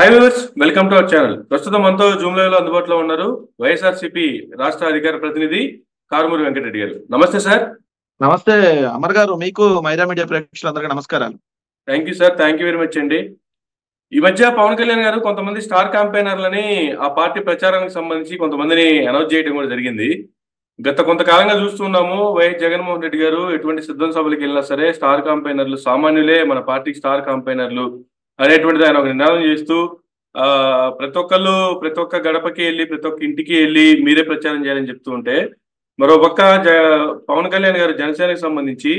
Hi viewers welcome to our channel ప్రస్తుతం మనతో Zoom live లో అందుబాటులో ఉన్నారు వైఎస్ఆర్సీపీ రాష్ట్ర అధికార ప్రతినిధి కారుమూరి వెంకటరెడ్డి గారు నమస్తే సార్ నమస్తే అమర్ గారు మీకు మైరా మీడియా ప్రేక్షకులందరికీ నమస్కారాలు thank you sir thank you very much అండి ఈ మధ్య పవన్ కళ్యాణ్ గారు కొంతమంది స్టార్ క్యాంపెయినర్లని ఆ పార్టీ ప్రచారానికి సంబంధించి కొంతమందిని అనౌన్స్ చేయడం కూడా జరిగింది గత కొంతకాలంగా చూస్తున్నాము వైఎస్ జగన్మోహన్ రెడ్డి గారు ఎటువంటి సిద్ధం సభలకు వెళ్ళినా సరే స్టార్ క్యాంపెయినర్లు సామాన్యులే మన పార్టీకి స్టార్ క్యాంపెయినర్లు అనేటువంటిది ఆయన ఒక నినాదం చేస్తూ ఆ ప్రతి ఒక్కళ్ళు ప్రతి ఒక్క గడపకి వెళ్ళి ప్రతి ఒక్క ఇంటికి వెళ్ళి మీరే ప్రచారం చేయాలని చెప్తూ ఉంటే మరో పక్క జ పవన్ కళ్యాణ్ గారు జనసేనకి సంబంధించి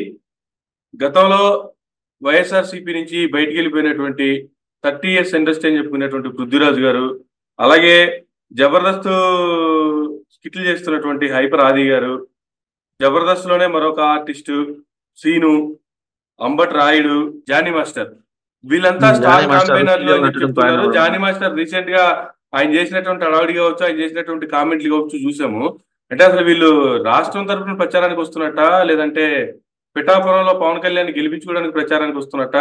గతంలో వైఎస్ఆర్సీపీ నుంచి బయటికి వెళ్ళిపోయినటువంటి థర్టీ ఇయర్స్ ఇండస్ట్రీ అని చెప్పుకునేటువంటి పృథ్వీరాజు గారు అలాగే జబర్దస్త్ స్కిట్లు చేస్తున్నటువంటి హైపర్ ఆది గారు జబర్దస్త్ లోనే మరొక ఆర్టిస్టు సీను అంబట్ రాయుడు జానీ మాస్టర్ వీళ్ళంతా Hmm, స్టార్ జానీ మాస్టర్ క్యాంపెయినర్లు అని నటుడు చెప్తున్నారు ఆయన. జానీ మాస్టర్ రీసెంట్ గా ఆయన చేసినటువంటి అడవాడి కావచ్చు ఆయన చేసినటువంటి కామెంట్లు కావచ్చు చూసాము అంటే అసలు వీళ్ళు రాష్ట్రం తరఫున ప్రచారానికి వస్తున్నట్ట లేదంటే పిఠాపురంలో పవన్ కళ్యాణ్ గెలిపించుకోవడానికి ప్రచారానికి వస్తున్నట్ట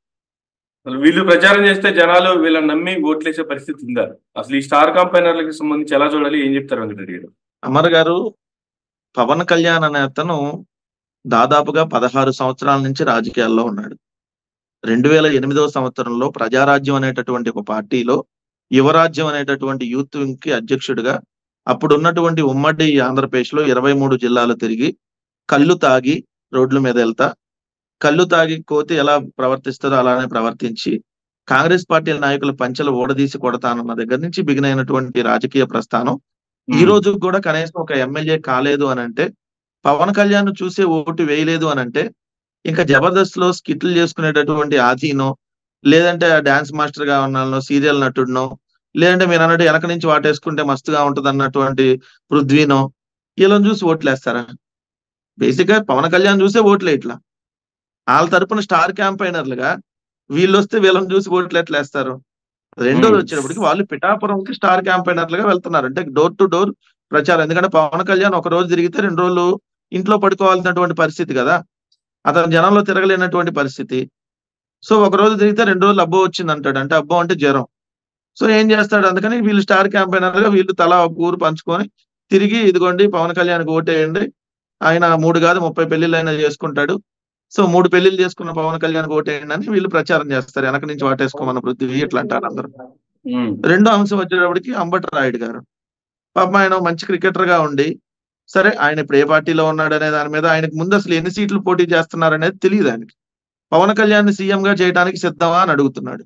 అసలు వీళ్ళు ప్రచారం చేస్తే జనాలు వీళ్ళని నమ్మి ఓట్లేసే పరిస్థితి ఉందా అసలు ఈ స్టార్ కంపైనర్లకు సంబంధించి ఎలా చూడాలి ఏం చెప్తారు వెంకటరెడ్డి గారు అమర్ గారు పవన్ కళ్యాణ్ అనే అతను దాదాపుగా పదహారు సంవత్సరాల నుంచి రాజకీయాల్లో ఉన్నాడు రెండు వేల ఎనిమిదవ సంవత్సరంలో ప్రజారాజ్యం అనేటటువంటి ఒక పార్టీలో యువరాజ్యం అనేటటువంటి యూత్ వింగ్ కి అధ్యక్షుడిగా అప్పుడు ఉన్నటువంటి ఉమ్మడి ఆంధ్రప్రదేశ్ లో ఇరవై మూడు జిల్లాలు తిరిగి కళ్ళు తాగి రోడ్ల మీద వెళ్తా కళ్ళు తాగి కోతి ఎలా ప్రవర్తిస్తారో అలానే ప్రవర్తించి కాంగ్రెస్ పార్టీ నాయకుల పంచెలు ఓడదీసి కొడతానన్న దగ్గర నుంచి బిగిన్ అయినటువంటి రాజకీయ ప్రస్థానం ఈ రోజు కూడా కనీసం ఒక ఎమ్మెల్యే కాలేదు అని అంటే పవన్ కళ్యాణ్ చూసే ఓటు వేయలేదు అని అంటే ఇంకా జబర్దస్త్ లో స్కిట్లు చేసుకునేటటువంటి ఆదీనో లేదంటే డాన్స్ మాస్టర్ గా ఉన్నానో సీరియల్ నటుడినో లేదంటే మీరు అన్నట్టు వెనక నుంచి వాటేసుకుంటే మస్తుగా ఉంటది అన్నటువంటి పృథ్వీనో వీళ్ళని చూసి ఓట్లు వేస్తారా బేసిక్ గా పవన్ కళ్యాణ్ చూసే ఓట్లే ఇట్లా వాళ్ళ తరపున స్టార్ క్యాంపైనర్లుగా వీళ్ళు వస్తే వీళ్ళని చూసి ఓట్లు ఎట్లా వేస్తారు రెండోది Hmm. వచ్చేటప్పటికి వాళ్ళు పిఠాపురంకి స్టార్ క్యాంపైనర్లుగా వెళ్తున్నారు అంటే డోర్ టు డోర్ ప్రచారం ఎందుకంటే పవన్ కళ్యాణ్ ఒక రోజు తిరిగితే రెండు రోజులు ఇంట్లో పడుకోవాల్సినటువంటి పరిస్థితి కదా అతను జనంలో తిరగలేనటువంటి పరిస్థితి సో ఒక రోజు తిరిగితే రెండు రోజులు అబ్బో వచ్చింది అంటాడు అంటే అబ్బో అంటే జ్వరం సో ఏం చేస్తాడు అందుకని వీళ్ళు స్టార్ క్యాంపైనర్ గా వీళ్ళు తలా ఒక ఊరు పంచుకొని తిరిగి ఇదిగోండి పవన్ కళ్యాణ్కి ఓటేయండి ఆయన మూడు కాదు ముప్పై పెళ్లిళ్ళు అయినా చేసుకుంటాడు సో మూడు పెళ్లిళ్ళు చేసుకున్న పవన్ కళ్యాణ్కి ఓటేయండి అని వీళ్ళు ప్రచారం చేస్తారు వెనక నుంచి వాటేసుకోమన్న పృథ్వీ ఇట్లా అంటారు అందరూ ఉమ్, రెండో అంశం వచ్చేటప్పటికి అంబట్ రాయుడు గారు పాపం ఆయన మంచి క్రికెటర్ గా ఉండి సరే ఆయన ఇప్పుడు ఏ పార్టీలో ఉన్నాడు అనే దాని మీద ఆయనకు ముందు అసలు ఎన్ని సీట్లు పోటీ చేస్తున్నారు అనేది తెలియదు ఆయనకి పవన్ కళ్యాణ్ సీఎం గా చేయడానికి సిద్ధమా అని అడుగుతున్నాడు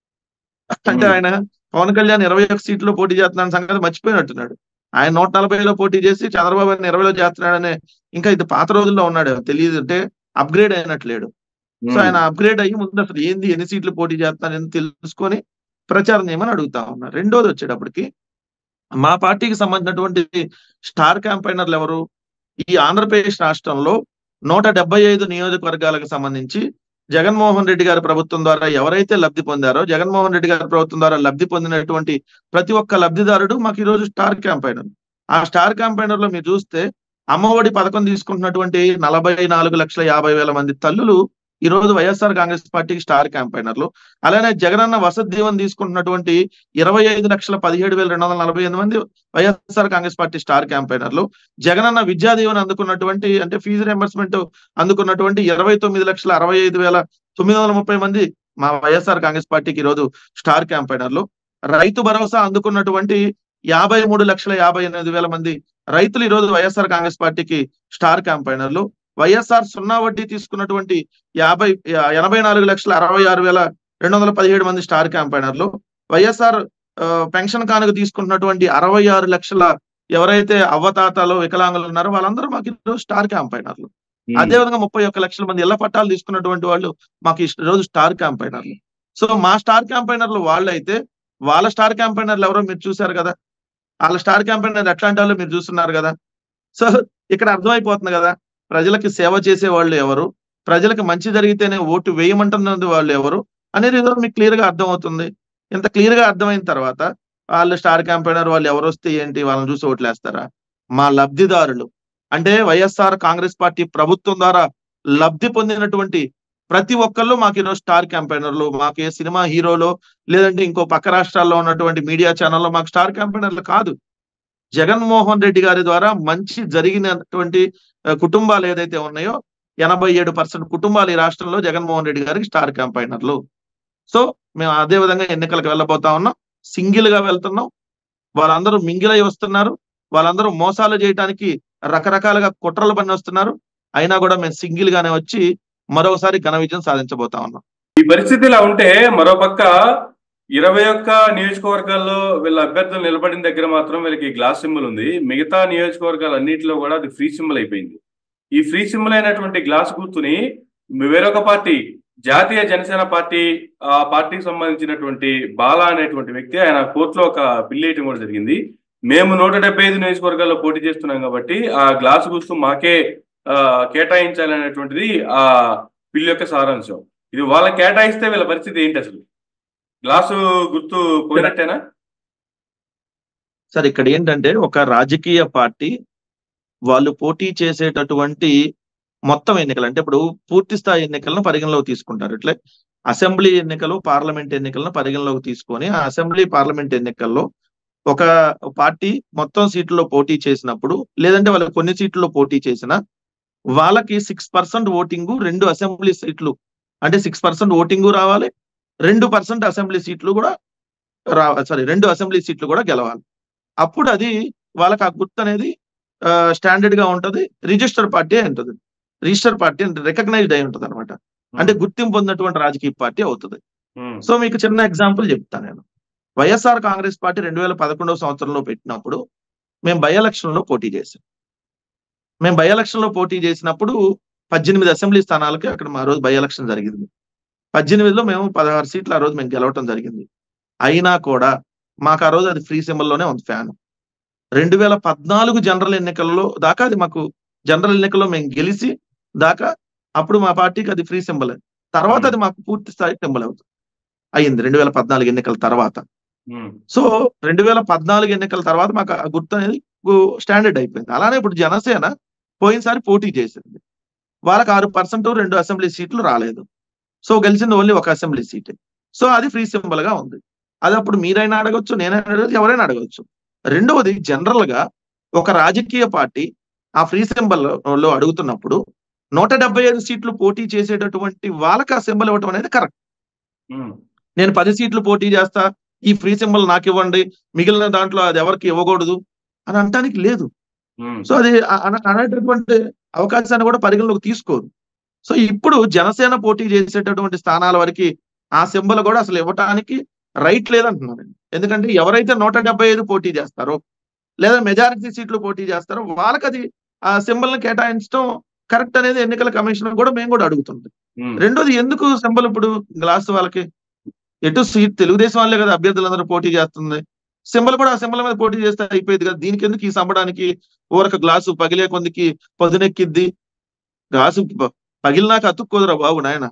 అంటే Hmm. ఆయన పవన్ కళ్యాణ్ ఇరవై ఒక్క సీట్లో పోటీ చేస్తున్నాడు సంగతి మర్చిపోయినట్టున్నాడు ఆయన నూట నలభైలో పోటీ చేసి చంద్రబాబు ఆయన ఇరవైలో చేస్తున్నాడనే ఇంకా ఇది పాత రోజుల్లో ఉన్నాడు తెలియదు అంటే అప్గ్రేడ్ అయినట్లేడు సో ఆయన అప్గ్రేడ్ అయ్యి ముందు అసలు ఏంది ఎన్ని సీట్లు పోటీ చేస్తున్నారని తెలుసుకొని ప్రచారం చేయమని అడుగుతా ఉన్నారు రెండోది వచ్చేటప్పటికి మా పార్టీకి సంబంధించినటువంటి స్టార్ క్యాంపైనర్లు ఎవరు ఈ ఆంధ్రప్రదేశ్ రాష్ట్రంలో నూట డెబ్బై ఐదు నియోజకవర్గాలకు సంబంధించి జగన్మోహన్ రెడ్డి గారి ప్రభుత్వం ద్వారా ఎవరైతే లబ్ధి పొందారో జగన్మోహన్ రెడ్డి గారి ప్రభుత్వం ద్వారా లబ్ధి పొందినటువంటి ప్రతి ఒక్క లబ్ధిదారుడు మాకు ఈ రోజు స్టార్ క్యాంపైనర్ ఆ స్టార్ క్యాంపైనర్ లో మీరు చూస్తే అమ్మఒడి పథకం తీసుకుంటున్నటువంటి నలభై నాలుగు లక్షల యాభై వేల మంది తల్లులు ఈ రోజు వైఎస్ఆర్ కాంగ్రెస్ పార్టీకి స్టార్ క్యాంపైనర్లు అలానే జగనన్న వసతి దీవెన తీసుకుంటున్నటువంటి ఇరవై ఐదు లక్షల పదిహేడు వేల రెండు వందల నలభై ఎనిమిది మంది వైఎస్ఆర్ కాంగ్రెస్ పార్టీ స్టార్ క్యాంపైనర్లు జగనన్న విద్యా దీవెన అందుకున్నటువంటి అంటే ఫీజు రియంబర్స్మెంట్ అందుకున్నటువంటి ఇరవై తొమ్మిది లక్షల అరవై ఐదు వేల తొమ్మిది వందల ముప్పై మంది మా వైఎస్ఆర్ కాంగ్రెస్ పార్టీకి ఈరోజు స్టార్ క్యాంపైనర్లు రైతు భరోసా అందుకున్నటువంటి యాభై మూడు లక్షల యాభై ఎనిమిది వేల మంది రైతులు ఈరోజు వైఎస్ఆర్ కాంగ్రెస్ పార్టీకి స్టార్ క్యాంపైనర్లు వైఎస్ఆర్ సున్నా వడ్డీ తీసుకున్నటువంటి యాభై ఎనభై నాలుగు లక్షల అరవై ఆరు వేల రెండు వందల పదిహేడు మంది స్టార్ క్యాంపైనర్లు వైఎస్ఆర్ ఆ, పెన్షన్ కానుక తీసుకుంటున్నటువంటి అరవై ఆరు లక్షల ఎవరైతే అవ్వతాతలు వికలాంగులు ఉన్నారో వాళ్ళందరూ మాకు ఈరోజు స్టార్ క్యాంపైనర్లు ఉమ్, అదే విధంగా ముప్పై ఒక్క లక్షల మంది ఇళ్ల పట్టాలు తీసుకున్నటువంటి వాళ్ళు మాకు ఈ రోజు స్టార్ క్యాంపైనర్లు సో మా స్టార్ క్యాంపైనర్లు వాళ్ళు అయితే వాళ్ళ స్టార్ క్యాంపైనర్లు ఎవరో మీరు చూశారు కదా వాళ్ళ స్టార్ క్యాంపైనర్ ఎట్లాంటి వాళ్ళు మీరు చూస్తున్నారు కదా సో ఇక్కడ అర్థమైపోతుంది కదా ప్రజలకి సేవ చేసే వాళ్ళు ఎవరు ప్రజలకు మంచి జరిగితేనే ఓటు వేయమంటున్నది వాళ్ళు ఎవరు అనేది ఏదో మీకు క్లియర్ గా అర్థమవుతుంది ఇంత క్లియర్ గా అర్థమైన తర్వాత వాళ్ళు స్టార్ క్యాంపైనర్ వాళ్ళు ఎవరు వస్తే ఏంటి వాళ్ళని చూసి ఓట్లేస్తారా మా లబ్ధిదారులు అంటే వైఎస్ఆర్ కాంగ్రెస్ పార్టీ ప్రభుత్వం ద్వారా లబ్ధి పొందినటువంటి ప్రతి ఒక్కళ్ళు మాకు ఈరోజు స్టార్ క్యాంపెయినర్లు మాకు ఏ సినిమా హీరోలో లేదంటే ఇంకో పక్క రాష్ట్రాల్లో ఉన్నటువంటి మీడియా ఛానల్లో మాకు స్టార్ క్యాంపెయినర్లు కాదు జగన్మోహన్ రెడ్డి గారి ద్వారా మంచి జరిగినటువంటి ఆ, కుటుంబాలు ఏదైతే ఉన్నాయో ఎనభై ఏడు పర్సెంట్ కుటుంబాలు ఈ రాష్ట్రంలో జగన్మోహన్ రెడ్డి గారికి స్టార్ క్యాంపైనర్లు సో మేము అదే విధంగా ఎన్నికలకు వెళ్ళబోతా ఉన్నాం సింగిల్ గా వెళ్తున్నాం వాళ్ళందరూ మింగిల్ అయి వస్తున్నారు వాళ్ళందరూ మోసాలు చేయడానికి రకరకాలుగా కుట్రలు పని వస్తున్నారు అయినా కూడా మేము సింగిల్ గానే వచ్చి మరోసారి ఘన విజయం సాధించబోతా ఉన్నాం ఈ పరిస్థితి ఇలా ఉంటే మరోపక్క ఇరవై ఒక్క నియోజకవర్గాల్లో వీళ్ళ అభ్యర్థులు నిలబడిన దగ్గర మాత్రం వీళ్ళకి గ్లాస్ సింబల్ ఉంది మిగతా నియోజకవర్గాలు అన్నింటిలో కూడా అది ఫ్రీ సింబల్ అయిపోయింది ఈ ఫ్రీ సింబల్ అయినటువంటి గ్లాస్ గుర్తుని వేరొక పార్టీ జాతీయ జనసేన పార్టీ ఆ పార్టీకి సంబంధించినటువంటి బాలా అనేటువంటి వ్యక్తి ఆయన కోర్టులో ఒక బిల్ వేయటం కూడా జరిగింది మేము నూట డెబ్బై ఐదు నియోజకవర్గాల్లో పోటీ చేస్తున్నాం కాబట్టి ఆ గ్లాస్ గుర్తు మాకే ఆ, కేటాయించాలి అనేటువంటిది ఆ బిల్ యొక్క సారాంశం ఇది వాళ్ళకి కేటాయిస్తే వీళ్ళ పరిస్థితి ఏంటి అసలు గ్లాసు గుర్తు పోయినట్టేనా సార్ ఇక్కడ ఏంటంటే ఒక రాజకీయ పార్టీ వాళ్ళు పోటీ చేసేటటువంటి మొత్తం ఎన్నికలు అంటే ఇప్పుడు పూర్తి స్థాయి ఎన్నికలను పరిగణలోకి తీసుకుంటారు ఇట్లే అసెంబ్లీ ఎన్నికలు పార్లమెంట్ ఎన్నికలను పరిగణలోకి తీసుకొని ఆ అసెంబ్లీ పార్లమెంట్ ఎన్నికల్లో ఒక పార్టీ మొత్తం సీట్లలో పోటీ చేసినప్పుడు లేదంటే వాళ్ళు కొన్ని సీట్లలో పోటీ చేసిన వాళ్ళకి సిక్స్ పర్సెంట్ ఓటింగ్ రెండు అసెంబ్లీ సీట్లు అంటే సిక్స్ పర్సెంట్ ఓటింగ్ రావాలి రెండు పర్సెంట్ అసెంబ్లీ సీట్లు కూడా రా సారీ రెండు అసెంబ్లీ సీట్లు కూడా గెలవాలి అప్పుడు అది వాళ్ళకి ఆ గుర్తు అనేది స్టాండర్డ్ గా ఉంటది రిజిస్టర్ పార్టీ అయి ఉంటుంది రిజిస్టర్ పార్టీ అంటే రికగ్నైజ్డ్ అయి ఉంటది అనమాట అంటే గుర్తింపు పొందినటువంటి రాజకీయ పార్టీ అవుతుంది ఉమ్, సో మీకు చిన్న ఎగ్జాంపుల్ చెప్తాను నేను వైఎస్ఆర్ కాంగ్రెస్ పార్టీ రెండు వేల పదకొండవ సంవత్సరంలో పెట్టినప్పుడు మేము బై ఎలక్షన్ లో పోటీ చేసాం మేము బై ఎలక్షన్ లో పోటీ చేసినప్పుడు పద్దెనిమిది అసెంబ్లీ స్థానాలకి అక్కడ మా రోజు బై ఎలక్షన్ జరిగింది పద్దెనిమిదిలో మేము పదహారు సీట్లు ఆ రోజు మేము గెలవటం జరిగింది అయినా కూడా మాకు ఆ రోజు అది ఫ్రీ లోనే ఉంది ఫ్యాన్ రెండు వేల పద్నాలుగు జనరల్ ఎన్నికల్లో దాకా అది మాకు జనరల్ ఎన్నికల్లో మేము గెలిచి దాకా అప్పుడు మా పార్టీకి అది ఫ్రీ సింబల్ తర్వాత అది మాకు పూర్తి స్థాయి సింబల్ అవుతుంది అయ్యింది రెండు వేల పద్నాలుగు ఎన్నికల తర్వాత ఉమ్, సో రెండు వేల పద్నాలుగు ఎన్నికల తర్వాత మాకు ఆ గుర్తు అనేది స్టాండర్డ్ అయిపోయింది అలానే ఇప్పుడు జనసేన పోయినసారి పోటీ చేసింది వాళ్ళకి ఆరు పర్సెంట్ రెండు అసెంబ్లీ సీట్లు రాలేదు సో గెలిచింది ఓన్లీ ఒక అసెంబ్లీ సీట్ సో అది ఫ్రీ సింబల్ గా ఉంది అది అప్పుడు మీరైనా అడగొచ్చు నేనైనా అడగచ్చు ఎవరైనా అడగచ్చు రెండవది జనరల్ గా ఒక రాజకీయ పార్టీ ఆ ఫ్రీ సింబల్ లో అడుగుతున్నప్పుడు నూట డెబ్బై ఐదు సీట్లు పోటీ చేసేటటువంటి వాళ్ళకి ఆ సింబల్ ఇవ్వటం అనేది కరెక్ట్ ఉమ్, నేను పది సీట్లు పోటీ చేస్తా ఈ ఫ్రీ సింబల్ నాకు ఇవ్వండి మిగిలిన దాంట్లో అది ఎవరికి ఇవ్వకూడదు అని అనటానికి లేదు ఉమ్, సో అది అ- అన- అనేటటువంటి అవకాశాన్ని కూడా పరిగణలోకి తీసుకోదు సో ఇప్పుడు జనసేన పోటీ చేసేటటువంటి స్థానాల వరకు ఆ సింబల్ కూడా అసలు ఇవ్వటానికి రైట్ లేదంటున్నారు ఎందుకంటే ఎవరైతే నూట డెబ్బై ఐదు పోటీ చేస్తారో లేదా మెజారిటీ సీట్లు పోటీ చేస్తారో వాళ్ళకి అది ఆ సింబల్ ని కేటాయించడం కరెక్ట్ అనేది ఎన్నికల కమిషన్ కూడా మేము కూడా అడుగుతుంది ఉమ్, రెండోది ఎందుకు సింబల్ ఇప్పుడు గ్లాస్ వాళ్ళకి ఎటు సీట్ తెలుగుదేశం వాళ్ళే కదా అభ్యర్థులందరూ పోటీ చేస్తుంది సింబల్ కూడా ఆ సింబల్ మీద పోటీ చేస్తే అయిపోయింది కదా దీనికి ఎందుకు ఈ సంబడానికి ఊరక గ్లాసు పగిలే కొందికి పదునెక్కిద్ది గ్లాసు ప- పగిలినాక అతుక్కోదురా బాబు నాయన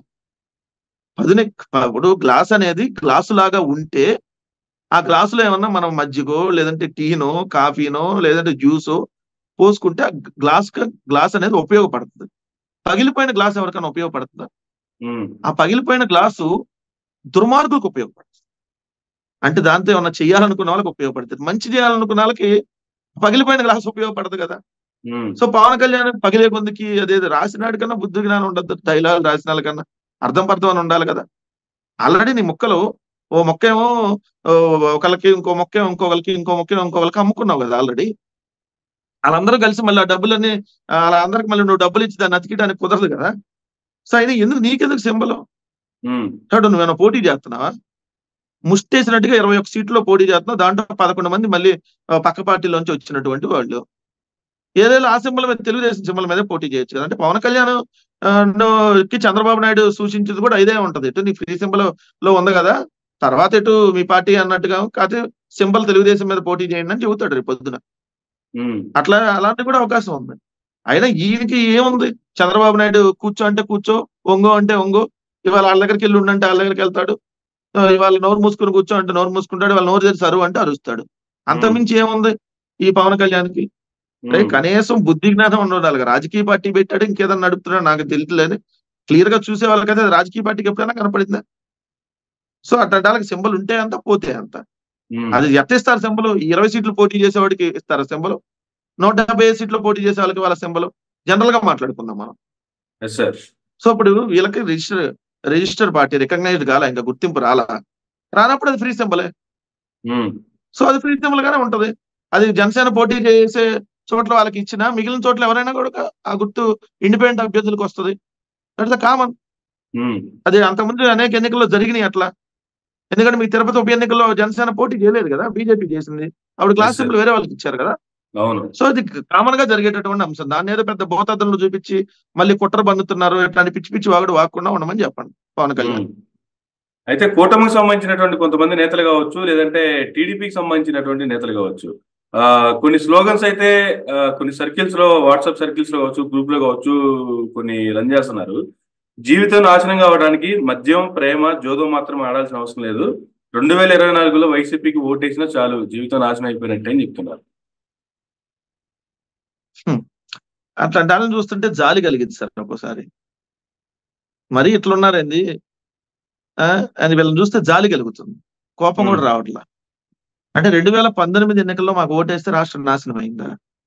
పదునెక్ ఇప్పుడు గ్లాస్ అనేది గ్లాసు లాగా ఉంటే ఆ గ్లాసులో ఏమన్నా మనం మజ్జిగో లేదంటే టీనో కాఫీనో లేదంటే జ్యూసో పోసుకుంటే ఆ గ్లాస్ గ్లాస్ అనేది ఉపయోగపడుతుంది పగిలిపోయిన గ్లాస్ ఎవరికైనా ఉపయోగపడుతుందా ఉమ్, ఆ పగిలిపోయిన గ్లాసు దుర్మార్గులకు ఉపయోగపడుతుంది అంటే దాంతో ఏమన్నా చేయాలనుకున్న వాళ్ళకి ఉపయోగపడుతుంది మంచి చేయాలనుకున్న వాళ్ళకి పగిలిపోయిన గ్లాస్ ఉపయోగపడదు కదా ఉమ్, సో పవన్ కళ్యాణ్ పగిలే కొందికి అదేది రాసినాడు కన్నా బుద్ధి జ్ఞానం ఉండదు డైలాగ్ రాసిన వాళ్ళకన్నా అర్థం పర్థం అని ఉండాలి కదా ఆల్రెడీ నీ మొక్కలు ఓ మొక్క ఏమో ఓ ఒకళ్ళకి ఇంకో మొక్క ఏమో ఇంకొకరికి ఇంకో మొక్క ఏమో ఇంకొకరికి అమ్ముకున్నావు కదా ఆల్రెడీ వాళ్ళందరూ కలిసి మళ్ళీ ఆ డబ్బులన్నీ ఆ, వాళ్ళందరికి మళ్ళీ నువ్వు డబ్బులు ఇచ్చి దాన్ని అతికియడానికి కుదరదు కదా సో అయినా ఎందుకు నీకెందుకు సింబల్ ఉమ్, థర్డ్ నువ్వేమైనా పోటీ చేస్తున్నావా ముష్టేసినట్టుగా ఇరవై ఒక సీట్లో పోటీ చేస్తున్నావు దాంట్లో పదకొండు మంది మళ్ళీ ఆ, పక్క పార్టీలోంచి వచ్చినటువంటి వాళ్ళు ఏదైనా ఆ సింబల్ మీద తెలుగుదేశం సింబల్ మీద పోటీ చేయొచ్చు కదా అంటే పవన్ కళ్యాణ్ ఆ, ను- కి చంద్రబాబు నాయుడు సూచించేది కూడా ఇదే ఉంటది ఎటు నీ ఫ్రీ సింబల్ లో ఉంది కదా తర్వాత ఎటు మీ పార్టీ అన్నట్టుగా కాకపోతే సింబల్ తెలుగుదేశం మీద పోటీ చేయండి అని చెబుతాడు రేపు పొద్దున ఉమ్, అట్లా అలాంటి కూడా అవకాశం ఉంది అయినా ఈయనకి ఏముంది చంద్రబాబు నాయుడు కూర్చో అంటే కూర్చో ఒంగో అంటే ఒంగో ఇవాళ వాళ్ళ దగ్గరికి వెళ్ళి ఉండంటే వాళ్ళ దగ్గరికి వెళ్తాడు ఆ, ఇవాళ నోరు మూసుకుని కూర్చో అంటే నోరు మూసుకుంటాడు వాళ్ళ నోరు తెరిచి అరువు అంటే అరుస్తాడు అంతమించి ఏముంది ఈ పవన్ కళ్యాణ్కి ఉమ్, రే, కనీసం బుద్ధి జ్ఞానం ఉండాలి రాజకీయ పార్టీ పెట్టాడు ఇంకేదన్నా నడుపుతున్నాడు నాకు తెలియలేదు క్లియర్ గా చూసే వాళ్ళకైతే అది రాజకీయ పార్టీకి ఎప్పుడైనా కనపడిందా సో అట్లాంటి వాళ్ళకి సింబల్ ఉంటే అంత పోతే అంత ఉమ్, అది ఎట్ట ఇస్తారు సింబల్ ఇరవై సీట్లు పోటీ చేసేవాడికి ఇస్తారా సింబల్ నూట డెబ్బై ఐదు సీట్లు పోటీ చేసే వాళ్ళకి వాళ్ళ సింబల్ జనరల్ గా మాట్లాడుకుందాం మనం ఎస్ సార్ సో ఇప్పుడు వీళ్ళకి రిజిస్టర్ రిజిస్టర్ పార్టీ రికగ్నైజ్డ్ కాలా ఇంకా గుర్తింపు రాలా రానప్పుడు అది ఫ్రీ సింబలే ఉమ్, సో అది ఫ్రీ సింబల్ గానే ఉంటది అది జనసేన పోటీ చేసే చోట్ల వాళ్ళకి ఇచ్చినా మిగిలిన చోట్ల ఎవరైనా కూడా ఆ గుర్తు ఇండిపెండెంట్ అభ్యర్థులకు వస్తుంది దట్స్ కామన్ ఉమ్, అది అంతకుముందు అనేక ఎన్నికల్లో జరిగినాయి అట్లా ఎందుకంటే మీకు తిరుపతి ఉప ఎన్నికల్లో జనసేన పోటీ చేయలేదు కదా బీజేపీ చేసింది అప్పుడు క్లాస్ Yes, sir. సింబల్ వేరే వాళ్ళకి ఇచ్చారు కదా అవును సో ఇది కామన్ గా జరిగేటటువంటి అంశం దాన్ని ఏదో పెద్ద భూతద్దంలో చూపించి మళ్ళీ కుట్ర బందుతున్నారు ఇట్లాంటి పిచ్చి పిచ్చి వాగుడు వాకుండా ఉండమని చెప్పండి పవన్ కళ్యాణ్ ఉమ్. అయితే కూటమికి సంబంధించినటువంటి కొంతమంది నేతలు కావచ్చు లేదంటే టీడీపీకి సంబంధించినటువంటి నేతలు కావచ్చు ఆ కొన్ని స్లోగన్స్ అయితే ఆ, కొన్ని సర్కిల్స్ లో వాట్సాప్ సర్కిల్స్ లో కావచ్చు గ్రూప్ లో కావచ్చు కొన్ని రన్ చేస్తున్నారు జీవితం నాశనం కావడానికి మద్యం ప్రేమ జోదం మాత్రం ఆడాల్సిన అవసరం లేదు రెండు వేల ఇరవై నాలుగులో వైసీపీకి ఓటేసినా చాలు జీవితం నాశనం అయిపోయినట్టే అని చెప్తున్నారు అట్లాంటి వాళ్ళని చూస్తుంటే జాలి కలిగింది సార్ ఒక్కోసారి మరీ ఇట్లున్నారేంది ఆ, అని వీళ్ళని చూస్తే జాలి కలుగుతుంది కోపం కూడా Hmm. రావట్లా అంటే రెండు వేల పంతొమ్మిది ఎన్నికల్లో మాకు ఓటేస్తే రాష్ట్రం నాశనం అయిందా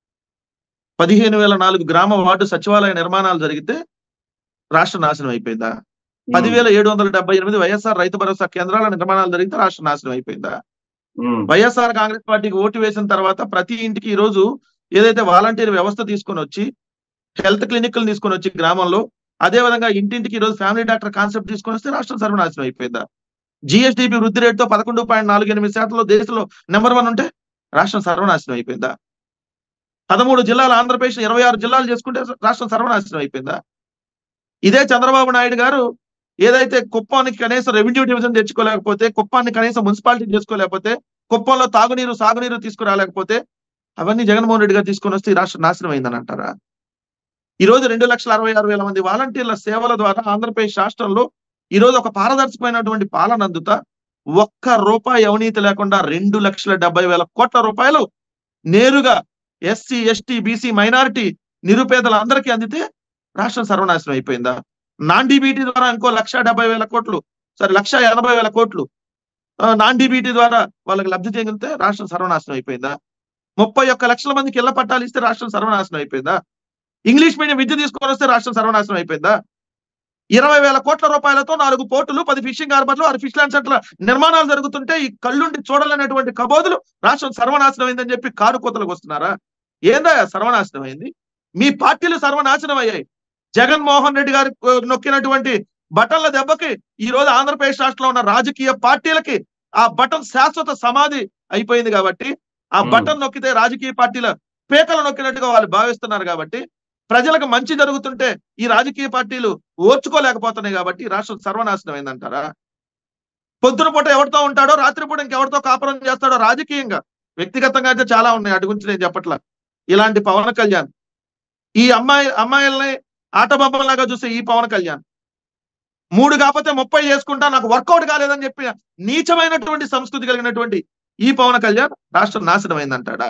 పదిహేను వేల నాలుగు గ్రామ వార్డు సచివాలయ నిర్మాణాలు జరిగితే రాష్ట్రం నాశనం అయిపోయిందా పదివేల ఏడు వందల డెబ్బై ఎనిమిది వైఎస్ఆర్ రైతు భరోసా కేంద్రాల నిర్మాణాలు జరిగితే రాష్ట్రం నాశనం అయిపోయిందా ఉమ్, వైఎస్ఆర్ కాంగ్రెస్ పార్టీకి ఓటు వేసిన తర్వాత ప్రతి ఇంటికి ఈ రోజు ఏదైతే వాలంటీర్ వ్యవస్థ తీసుకొని వచ్చి హెల్త్ క్లినిక్లు తీసుకొని వచ్చి గ్రామంలో అదే విధంగా ఇంటింటికి ఈ రోజు ఫ్యామిలీ డాక్టర్ కాన్సెప్ట్ తీసుకొని వస్తే రాష్ట్రం సర్వనాశనం అయిపోయిందా జిఎస్డిపి వృద్ధి రేటుతో పదకొండు పాయింట్ నాలుగు ఎనిమిది శాతంలో దేశంలో నెంబర్ వన్ ఉంటే రాష్ట్రం సర్వనాశనం అయిపోయిందా పదమూడు జిల్లాలు ఆంధ్రప్రదేశ్ ఇరవై ఆరు జిల్లాలు చేసుకుంటే రాష్ట్రం సర్వనాశనం అయిపోయిందా ఇదే చంద్రబాబు నాయుడు గారు ఏదైతే కుప్పానికి కనీసం రెవెన్యూ డివిజన్ తెచ్చుకోలేకపోతే కుప్పాన్ని కనీసం మున్సిపాలిటీ చేసుకోలేకపోతే కుప్పంలో తాగునీరు సాగునీరు తీసుకురాలేకపోతే అవన్నీ జగన్మోహన్ రెడ్డి గారు తీసుకొని వస్తే ఈ రాష్ట్రం నాశనం అయిందని అంటారా ఈ రోజు రెండు లక్షల అరవై ఆరు వేల మంది వాలంటీర్ల సేవల ద్వారా ఆంధ్రప్రదేశ్ రాష్ట్రంలో ఈ రోజు ఒక పారదర్శకమైనటువంటి పాలన అందుతా ఒక్క రూపాయి అవినీతి లేకుండా రెండు లక్షల డెబ్బై వేల కోట్ల రూపాయలు నేరుగా ఎస్సీ ఎస్టీ బీసీ మైనారిటీ నిరుపేదలందరికీ అందితే రాష్ట్రం సర్వనాశనం అయిపోయిందా నాన్ డీబీటీ ద్వారా ఇంకో లక్ష డెబ్బై వేల కోట్లు సారీ లక్ష ఎనభై వేల కోట్లు ఆ, నాన్ డీబీటీ ద్వారా వాళ్ళకి లబ్ధి చెందితే రాష్ట్రం సర్వనాశనం అయిపోయిందా ముప్పై ఒక్క లక్షల మందికి ఇళ్ల పట్టాలు ఇస్తే రాష్ట్రం సర్వనాశనం అయిపోయిందా ఇంగ్లీష్ మీడియం విద్య తీసుకొని వస్తే రాష్ట్రం సర్వనాశనం అయిపోయిందా ఇరవై వేల కోట్ల రూపాయలతో నాలుగు పోర్టులు పది ఫిషింగ్ హార్బర్లు ఆరు ఫిష్ ల్యాండ్ సెంటర్ నిర్మాణాలు జరుగుతుంటే ఈ కళ్ళుండి చూడలేనటువంటి కబోదులు రాష్ట్రం సర్వనాశనం అయిందని చెప్పి కారు కోతలకు వస్తున్నారా ఏందా సర్వనాశనం అయింది మీ పార్టీలు సర్వనాశనం అయ్యాయి జగన్మోహన్ రెడ్డి గారు ఆ, నొక్కినటువంటి బటన్ల దెబ్బకి ఈ రోజు ఆంధ్రప్రదేశ్ రాష్ట్రంలో ఉన్న రాజకీయ పార్టీలకి ఆ బటన్ శాశ్వత సమాధి అయిపోయింది కాబట్టి ఆ Hmm. బటన్ నొక్కితే రాజకీయ పార్టీల పేకలు నొక్కినట్టుగా వాళ్ళు భావిస్తున్నారు కాబట్టి ప్రజలకు మంచి జరుగుతుంటే ఈ రాజకీయ పార్టీలు ఓర్చుకోలేకపోతున్నాయి కాబట్టి ఈ రాష్ట్రం సర్వనాశనం అయిందంటారా పొద్దున పూట ఎవరితో ఉంటాడో రాత్రిపూట ఇంకెవరితో కాపురం చేస్తాడో రాజకీయంగా వ్యక్తిగతంగా అయితే చాలా ఉన్నాయి అటు గురించి నేను చెప్పట్లా ఇలాంటి పవన్ కళ్యాణ్ ఈ అమ్మాయి అమ్మాయిల్ని ఆట బొమ్మలాగా చూసే ఈ పవన్ కళ్యాణ్ మూడు కాకపోతే ముప్పై చేసుకుంటా నాకు వర్కౌట్ కాలేదని చెప్పి నీచమైనటువంటి సంస్కృతి కలిగినటువంటి ఈ పవన్ కళ్యాణ్ రాష్ట్రం నాశనం అయిందంటాడా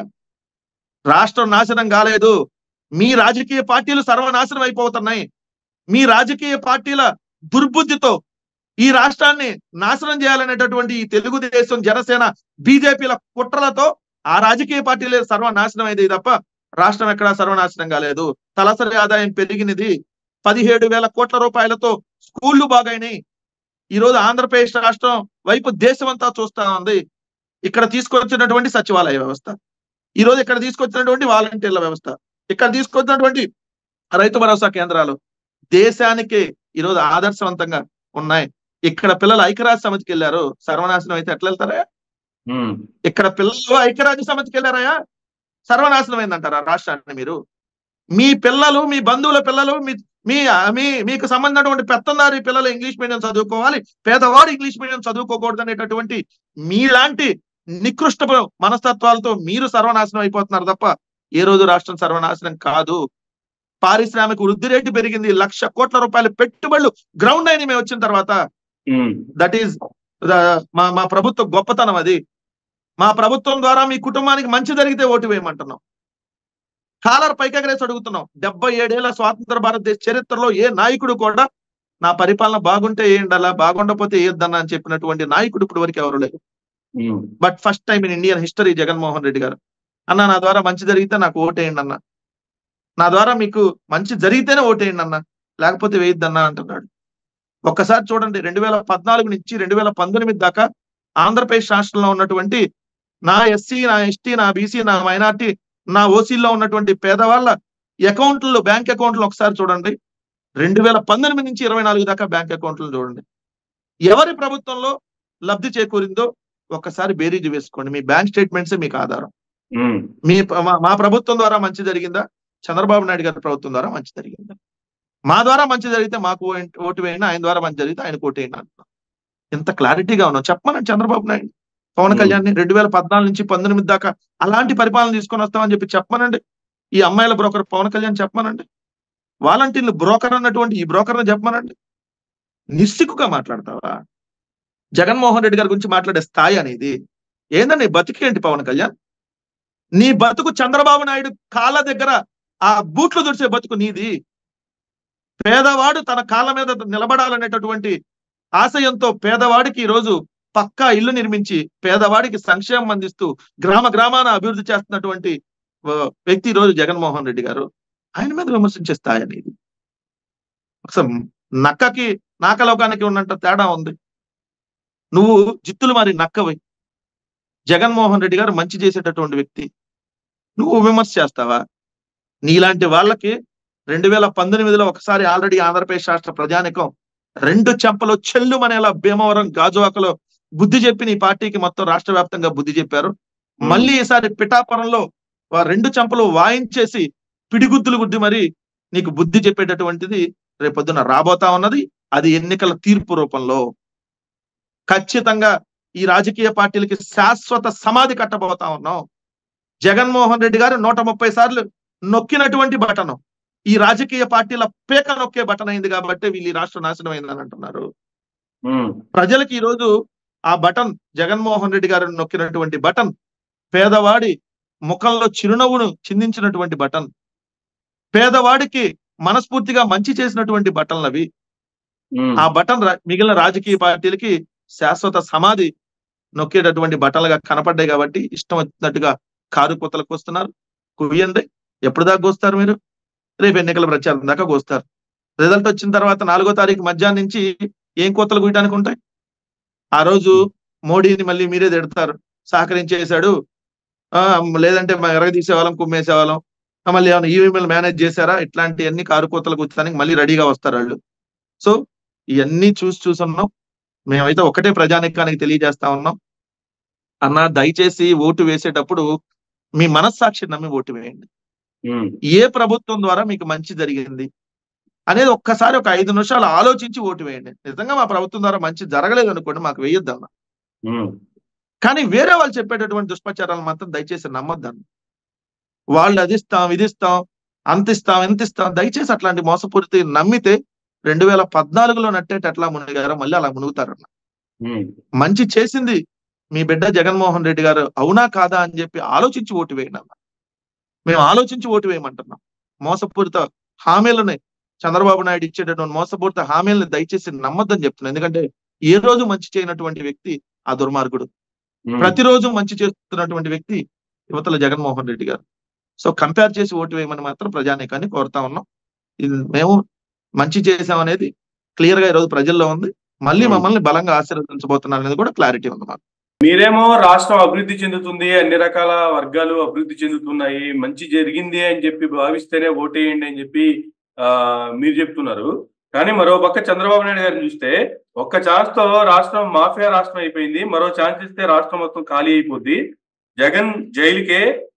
రాష్ట్రం నాశనం కాలేదు మీ రాజకీయ పార్టీలు సర్వనాశనం అయిపోతున్నాయి మీ రాజకీయ పార్టీల దుర్బుద్ధితో ఈ రాష్ట్రాన్ని నాశనం చేయాలనేటటువంటి ఈ తెలుగుదేశం జనసేన బీజేపీల కుట్రలతో ఆ రాజకీయ పార్టీలే సర్వనాశనం అయింది తప్ప రాష్ట్రం ఎక్కడా సర్వనాశనం కాలేదు తలసరి ఆదాయం పెరిగినది పదిహేడు వేల కోట్ల రూపాయలతో స్కూళ్లు బాగైనాయి ఈ రోజు ఆంధ్రప్రదేశ్ రాష్ట్రం వైపు దేశమంతా చూస్తా ఉంది ఇక్కడ తీసుకొచ్చినటువంటి సచివాలయ వ్యవస్థ ఈ రోజు ఇక్కడ తీసుకొచ్చినటువంటి వాలంటీర్ల వ్యవస్థ ఇక్కడ తీసుకొచ్చినటువంటి రైతు భరోసా కేంద్రాలు దేశానికి ఈరోజు ఆదర్శవంతంగా ఉన్నాయి ఇక్కడ పిల్లలు ఐక్యరాజ్య సమితికి వెళ్ళారు సర్వనాశనం అయితే ఎట్లా వెళ్తారా ఉమ్, ఇక్కడ పిల్లలు ఐక్యరాజ్య సమితికి వెళ్ళారయ్యా సర్వనాశనం అయిందంటారా రాష్ట్రాన్ని మీరు మీ పిల్లలు మీ బంధువుల పిల్లలు మీ మీ మీ మీకు సంబంధించినటువంటి పెత్తందారి పిల్లలు ఇంగ్లీష్ మీడియం చదువుకోవాలి పేదవాడు ఇంగ్లీష్ మీడియం చదువుకోకూడదు అనేటటువంటి మీలాంటి నికృష్ట మనస్తత్వాలతో మీరు సర్వనాశనం అయిపోతున్నారు తప్ప ఏ రోజు రాష్ట్రం సర్వనాశనం కాదు పారిశ్రామిక వృద్ధి రేటు పెరిగింది లక్ష కోట్ల రూపాయల పెట్టుబడులు గ్రౌండ్ అయిన మేము వచ్చిన తర్వాత ఉమ్, దట్ ఈస్ మా మా ప్రభుత్వ గొప్పతనం అది మా ప్రభుత్వం ద్వారా మీ కుటుంబానికి మంచి జరిగితే ఓటు వేయమంటున్నాం కాలర్ పైకెగరేసి అడుగుతున్నాం డెబ్బై ఏడేళ్ల స్వాతంత్ర భారతదేశ చరిత్రలో ఏ నాయకుడు కూడా నా పరిపాలన బాగుంటే ఏంటి అలా బాగుండకపోతే ఏద్దన్నా అని చెప్పినటువంటి నాయకుడు ఇప్పుడు వరకు ఎవరు లేరు um, but first time in Indian history Jaganmohan Reddy garu అన్న నా ద్వారా మంచి జరిగితే నాకు ఓటేయండి అన్న నా ద్వారా మీకు మంచి జరిగితేనే ఓటేయండి అన్న లేకపోతే వేయద్దన్నా అంటున్నాడు ఒక్కసారి చూడండి రెండు వేల పద్నాలుగు నుంచి రెండు వేల పంతొమ్మిది దాకా ఆంధ్రప్రదేశ్ రాష్ట్రంలో ఉన్నటువంటి నా ఎస్సీ నా ఎస్టీ నా బీసీ నా మైనార్టీ నా ఓసీలో ఉన్నటువంటి పేదవాళ్ళ అకౌంట్లు బ్యాంక్ అకౌంట్లు ఒకసారి చూడండి రెండు వేల పంతొమ్మిది నుంచి ఇరవై నాలుగు దాకా బ్యాంక్ అకౌంట్లు చూడండి ఎవరి ప్రభుత్వంలో లబ్ధి చేకూరిందో ఒక్కసారి బేరీజు వేసుకోండి మీ బ్యాంక్ స్టేట్మెంట్సే మీకు ఆధారం ఉమ్, మీ మా- మా ప్రభుత్వం ద్వారా మంచి జరిగిందా చంద్రబాబు నాయుడు గారి ప్రభుత్వం ద్వారా మంచి జరిగిందా మా ద్వారా మంచి జరిగితే మాకు ఓ- ఓటు వేయండి ఆయన ద్వారా మంచి జరిగితే ఆయన ఓటు వేయండి అంటున్నాం ఇంత క్లారిటీగా ఉన్నాం చెప్పమనండి చంద్రబాబు నాయుడు పవన్ Hmm. కళ్యాణ్ రెండు వేల పద్నాలుగు నుంచి పంతొమ్మిది దాకా అలాంటి పరిపాలన తీసుకొని వస్తామని చెప్పి చెప్పమనండి ఈ అమ్మాయిల బ్రోకర్ పవన్ కళ్యాణ్ చెప్పమనండి వాలంటీర్లు బ్రోకర్ అన్నటువంటి ఈ బ్రోకర్ని చెప్పమనండి నిస్సిగ్గుగా మాట్లాడతావా జగన్మోహన్ రెడ్డి గారి గురించి మాట్లాడే స్థాయి అనేది ఏందండి బతికేంటి పవన్ కళ్యాణ్ నీ బతుకు చంద్రబాబు నాయుడు కాళ్ళ దగ్గర ఆ బూట్లు దుడిసే బతుకు నీది పేదవాడు తన కాళ్ళ మీద నిలబడాలనేటటువంటి ఆశయంతో పేదవాడికి ఈ రోజు పక్కా ఇల్లు నిర్మించి పేదవాడికి సంక్షేమం అందిస్తూ గ్రామ గ్రామాన అభివృద్ధి చేస్తున్నటువంటి ఆ, వ్యక్తి ఈ రోజు జగన్మోహన్ రెడ్డి గారు ఆయన మీద విమర్శించే స్థాయి అనేది అసలు నక్కకి నాకలోకానికి ఉన్నంత తేడా ఉంది నువ్వు జిత్తులు మారి నక్కవి జగన్మోహన్ రెడ్డి గారు మంచి చేసేటటువంటి వ్యక్తి నువ్వు విమర్శ చేస్తావా నీలాంటి వాళ్ళకి రెండు వేల పంతొమ్మిదిలో ఒకసారి ఆల్రెడీ ఆంధ్రప్రదేశ్ రాష్ట్ర ప్రజానికం రెండు చెంపలు చెల్లుమనేలా భీమవరం గాజువాకలో బుద్ధి చెప్పి నీ పార్టీకి మొత్తం రాష్ట్ర వ్యాప్తంగా బుద్ధి చెప్పారు మళ్ళీ ఈసారి పిఠాపురంలో వా- రెండు చెంపలు వాయించేసి పిడిగుద్దులు గుద్ది మరి నీకు బుద్ధి చెప్పేటటువంటిది రేపొద్దున రాబోతా ఉన్నది అది ఎన్నికల తీర్పు రూపంలో ఖచ్చితంగా ఈ రాజకీయ పార్టీలకి శాశ్వత సమాధి కట్టబోతా ఉన్నాం జగన్మోహన్ రెడ్డి గారు నూట ముప్పై సార్లు నొక్కినటువంటి బటన్ ఈ రాజకీయ పార్టీల పేక నొక్కే బటన్ అయింది కాబట్టి వీళ్ళు ఈ రాష్ట్ర నాశనం అయిందని అంటున్నారు ఉమ్, ప్రజలకు ఈ రోజు ఆ బటన్ జగన్మోహన్ రెడ్డి గారు నొక్కినటువంటి బటన్ పేదవాడి ముఖంలో చిరునవ్వును చిందించినటువంటి బటన్ పేదవాడికి మనస్ఫూర్తిగా మంచి చేసినటువంటి బటన్లు అవి ఉమ్, ఆ బటన్ రా- మిగిలిన రాజకీయ పార్టీలకి శాశ్వత సమాధి నొక్కేటటువంటి బటన్లుగా కనపడ్డాయి కాబట్టి ఇష్టం వచ్చినట్టుగా కారు కొత్తలకు వస్తున్నారు కుయ్యండి ఎప్పుడు దాకా కోస్తారు మీరు రేపు ఎన్నికల ప్రచారం దాకా కోస్తారు రిజల్ట్ వచ్చిన తర్వాత నాలుగో తారీఖు మధ్యాహ్నం నుంచి ఏం కొత్తలు కుయటానికి ఉంటాయి ఆ రోజు మోడీని మళ్ళీ మీరే తిడతారు సహకరించేశాడు ఆ లేదంటే మా ఎరగ తీసేవాళ్ళం కుమ్మేసేవాళ్ళం ఆ, మళ్ళీ ఏమైనా ఈవీఎంలు మేనేజ్ చేశారా ఇట్లాంటివన్నీ కారు కోతలు కూర్చోడానికి మళ్ళీ రెడీగా వస్తారు వాళ్ళు సో ఇవన్నీ చూసి చూసున్నాం మేమైతే ఒకటే ప్రజానికానికి తెలియజేస్తా ఉన్నాం అన్న దయచేసి ఓటు వేసేటప్పుడు మీ మనస్సాక్షి నమ్మి ఓటు వేయండి ఉమ్, ఏ ప్రభుత్వం ద్వారా మీకు మంచి జరిగింది అనేది ఒక్కసారి ఒక ఐదు నిమిషాలు ఆలోచించి ఓటు వేయండి నిజంగా మా ప్రభుత్వం ద్వారా మంచి జరగలేదు అనుకోండి మాకు వేయొద్దన్న ఉమ్, కానీ వేరే వాళ్ళు చెప్పేటటువంటి దుష్ప్రచారాలు మాత్రం దయచేసి నమ్మొద్దండి వాళ్ళు అది ఇస్తాం ఇది ఇస్తాం అంత ఇస్తాం ఎంత ఇస్తాం దయచేసి అట్లాంటి మోసపూరిత నమ్మితే రెండు వేల పద్నాలుగులో నట్టేట ఎట్లా మునిగారో మళ్ళీ అలా మునుగుతారన్న ఉమ్, మంచి చేసింది మీ బిడ్డ జగన్మోహన్ రెడ్డి గారు అవునా కాదా అని చెప్పి ఆలోచించి ఓటు వేయండి అన్న మేము ఆలోచించి ఓటు వేయమంటున్నాం మోసపూరిత హామీలని చంద్రబాబు నాయుడు ఇచ్చేటటువంటి మోసపూరిత హామీలను దయచేసి నమ్మొద్దని చెప్తున్నాను ఎందుకంటే ఏ రోజు మంచి చేయనటువంటి వ్యక్తి ఆ దుర్మార్గుడు ఉమ్, ప్రతిరోజు మంచి చేస్తున్నటువంటి వ్యక్తి యువతల జగన్మోహన్ రెడ్డి గారు సో కంపేర్ చేసి ఓటు వేయమని మాత్రం ప్రజానీకాన్ని కోరుతా ఉన్నాం ఇది మేము మంచి చేసాం అనేది క్లియర్ గా ఈరోజు ప్రజల్లో ఉంది మళ్ళీ Hmm. మమ్మల్ని బలంగా ఆశీర్వదించబోతున్నారు అనేది కూడా క్లారిటీ ఉంది మాకు మీరేమో రాష్ట్రం అభివృద్ధి చెందుతుంది అన్ని రకాల వర్గాలు అభివృద్ధి చెందుతున్నాయి మంచి జరిగింది అని చెప్పి భావిస్తేనే ఓటేయండి అని చెప్పి ఆ మీరు చెప్తున్నారు కానీ మరో పక్క చంద్రబాబు నాయుడు గారిని చూస్తే ఒక్క ఛాన్స్ తో రాష్ట్రం మాఫియా రాష్ట్రం అయిపోయింది మరో ఛాన్స్ ఇస్తే రాష్ట్రం మొత్తం ఖాళీ అయిపోద్ది జగన్ జైలుకే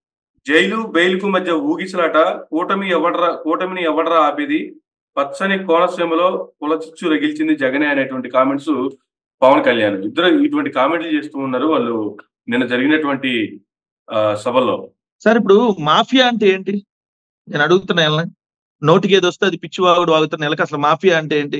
జైలు బెయిల్కు మధ్య ఊగిసలాట కూటమి ఎవడరా కూటమిని ఎవడరా ఆపేది పచ్చని కోనసీమలో కులచిచ్చు రగిల్చింది జగనే అనేటువంటి కామెంట్స్ పవన్ కళ్యాణ్ ఇద్దరు ఇటువంటి కామెంట్లు చేస్తూ ఉన్నారు వాళ్ళు నిన్న జరిగినటువంటి ఆ, సభల్లో సార్ ఇప్పుడు మాఫియా అంటే ఏంటి నేను అడుగుతున్నా వీళ్ళని. నోటికి ఏది వస్తే అది పిచ్చివాగుడు వాగుతున్న నెలకి అసలు మాఫియా అంటే ఏంటి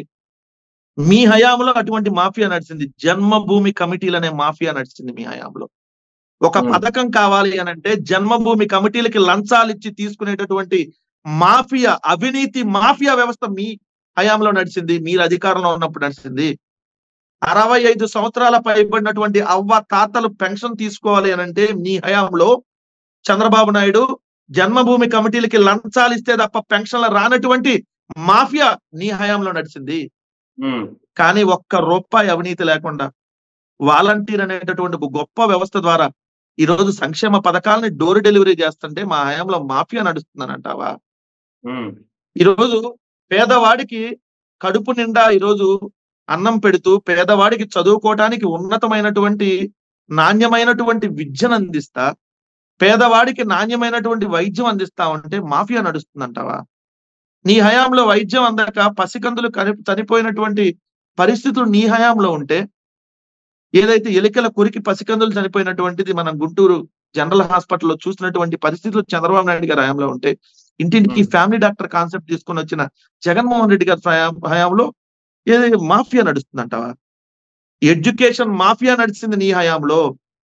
మీ హయాంలో అటువంటి మాఫియా నడిచింది జన్మభూమి కమిటీలు అనే మాఫియా నడిచింది మీ హయాంలో ఒక Hmm. పథకం కావాలి అని అంటే జన్మభూమి కమిటీలకి లంచాలు ఇచ్చి తీసుకునేటటువంటి మాఫియా అవినీతి మాఫియా వ్యవస్థ మీ హయాంలో నడిచింది మీరు అధికారంలో ఉన్నప్పుడు నడిచింది అరవై ఐదు సంవత్సరాల పైబడినటువంటి అవ్వ తాతలు పెన్షన్ తీసుకోవాలి అని అంటే మీ హయాంలో చంద్రబాబు నాయుడు జన్మభూమి కమిటీలకి లంచాలు ఇస్తే తప్ప పెన్షన్లు రానటువంటి మాఫియా నీ హయాంలో నడిచింది ఉమ్, కానీ ఒక్క రూపాయి అవినీతి లేకుండా వాలంటీర్ అనేటటువంటి ఒక గొప్ప వ్యవస్థ ద్వారా ఈ రోజు సంక్షేమ పథకాలని డోర్ డెలివరీ చేస్తుంటే మా హయాంలో మాఫియా నడుస్తుందనంటావా ఉమ్, ఈరోజు పేదవాడికి కడుపు నిండా ఈరోజు అన్నం పెడుతూ పేదవాడికి చదువుకోవటానికి ఉన్నతమైనటువంటి నాణ్యమైనటువంటి విద్యను అందిస్తా పేదవాడికి నాణ్యమైనటువంటి వైద్యం అందిస్తా ఉంటే మాఫియా నడుస్తుందంటావా నీ హయాంలో వైద్యం అందక పసికందులు కని చనిపోయినటువంటి పరిస్థితులు నీ హయాంలో ఉంటే ఏదైతే ఎలికల కొరికి పసికందులు చనిపోయినటువంటిది మనం గుంటూరు జనరల్ హాస్పిటల్లో చూసినటువంటి పరిస్థితులు చంద్రబాబు నాయుడు గారి హయాంలో ఉంటే ఇంటింటికి Hmm. ఫ్యామిలీ డాక్టర్ కాన్సెప్ట్ తీసుకొని వచ్చిన జగన్మోహన్ రెడ్డి గారి హయాం- హయాంలో ఏదైతే మాఫియా నడుస్తుందంటావా ఎడ్యుకేషన్ మాఫియా నడిచింది నీ హయాంలో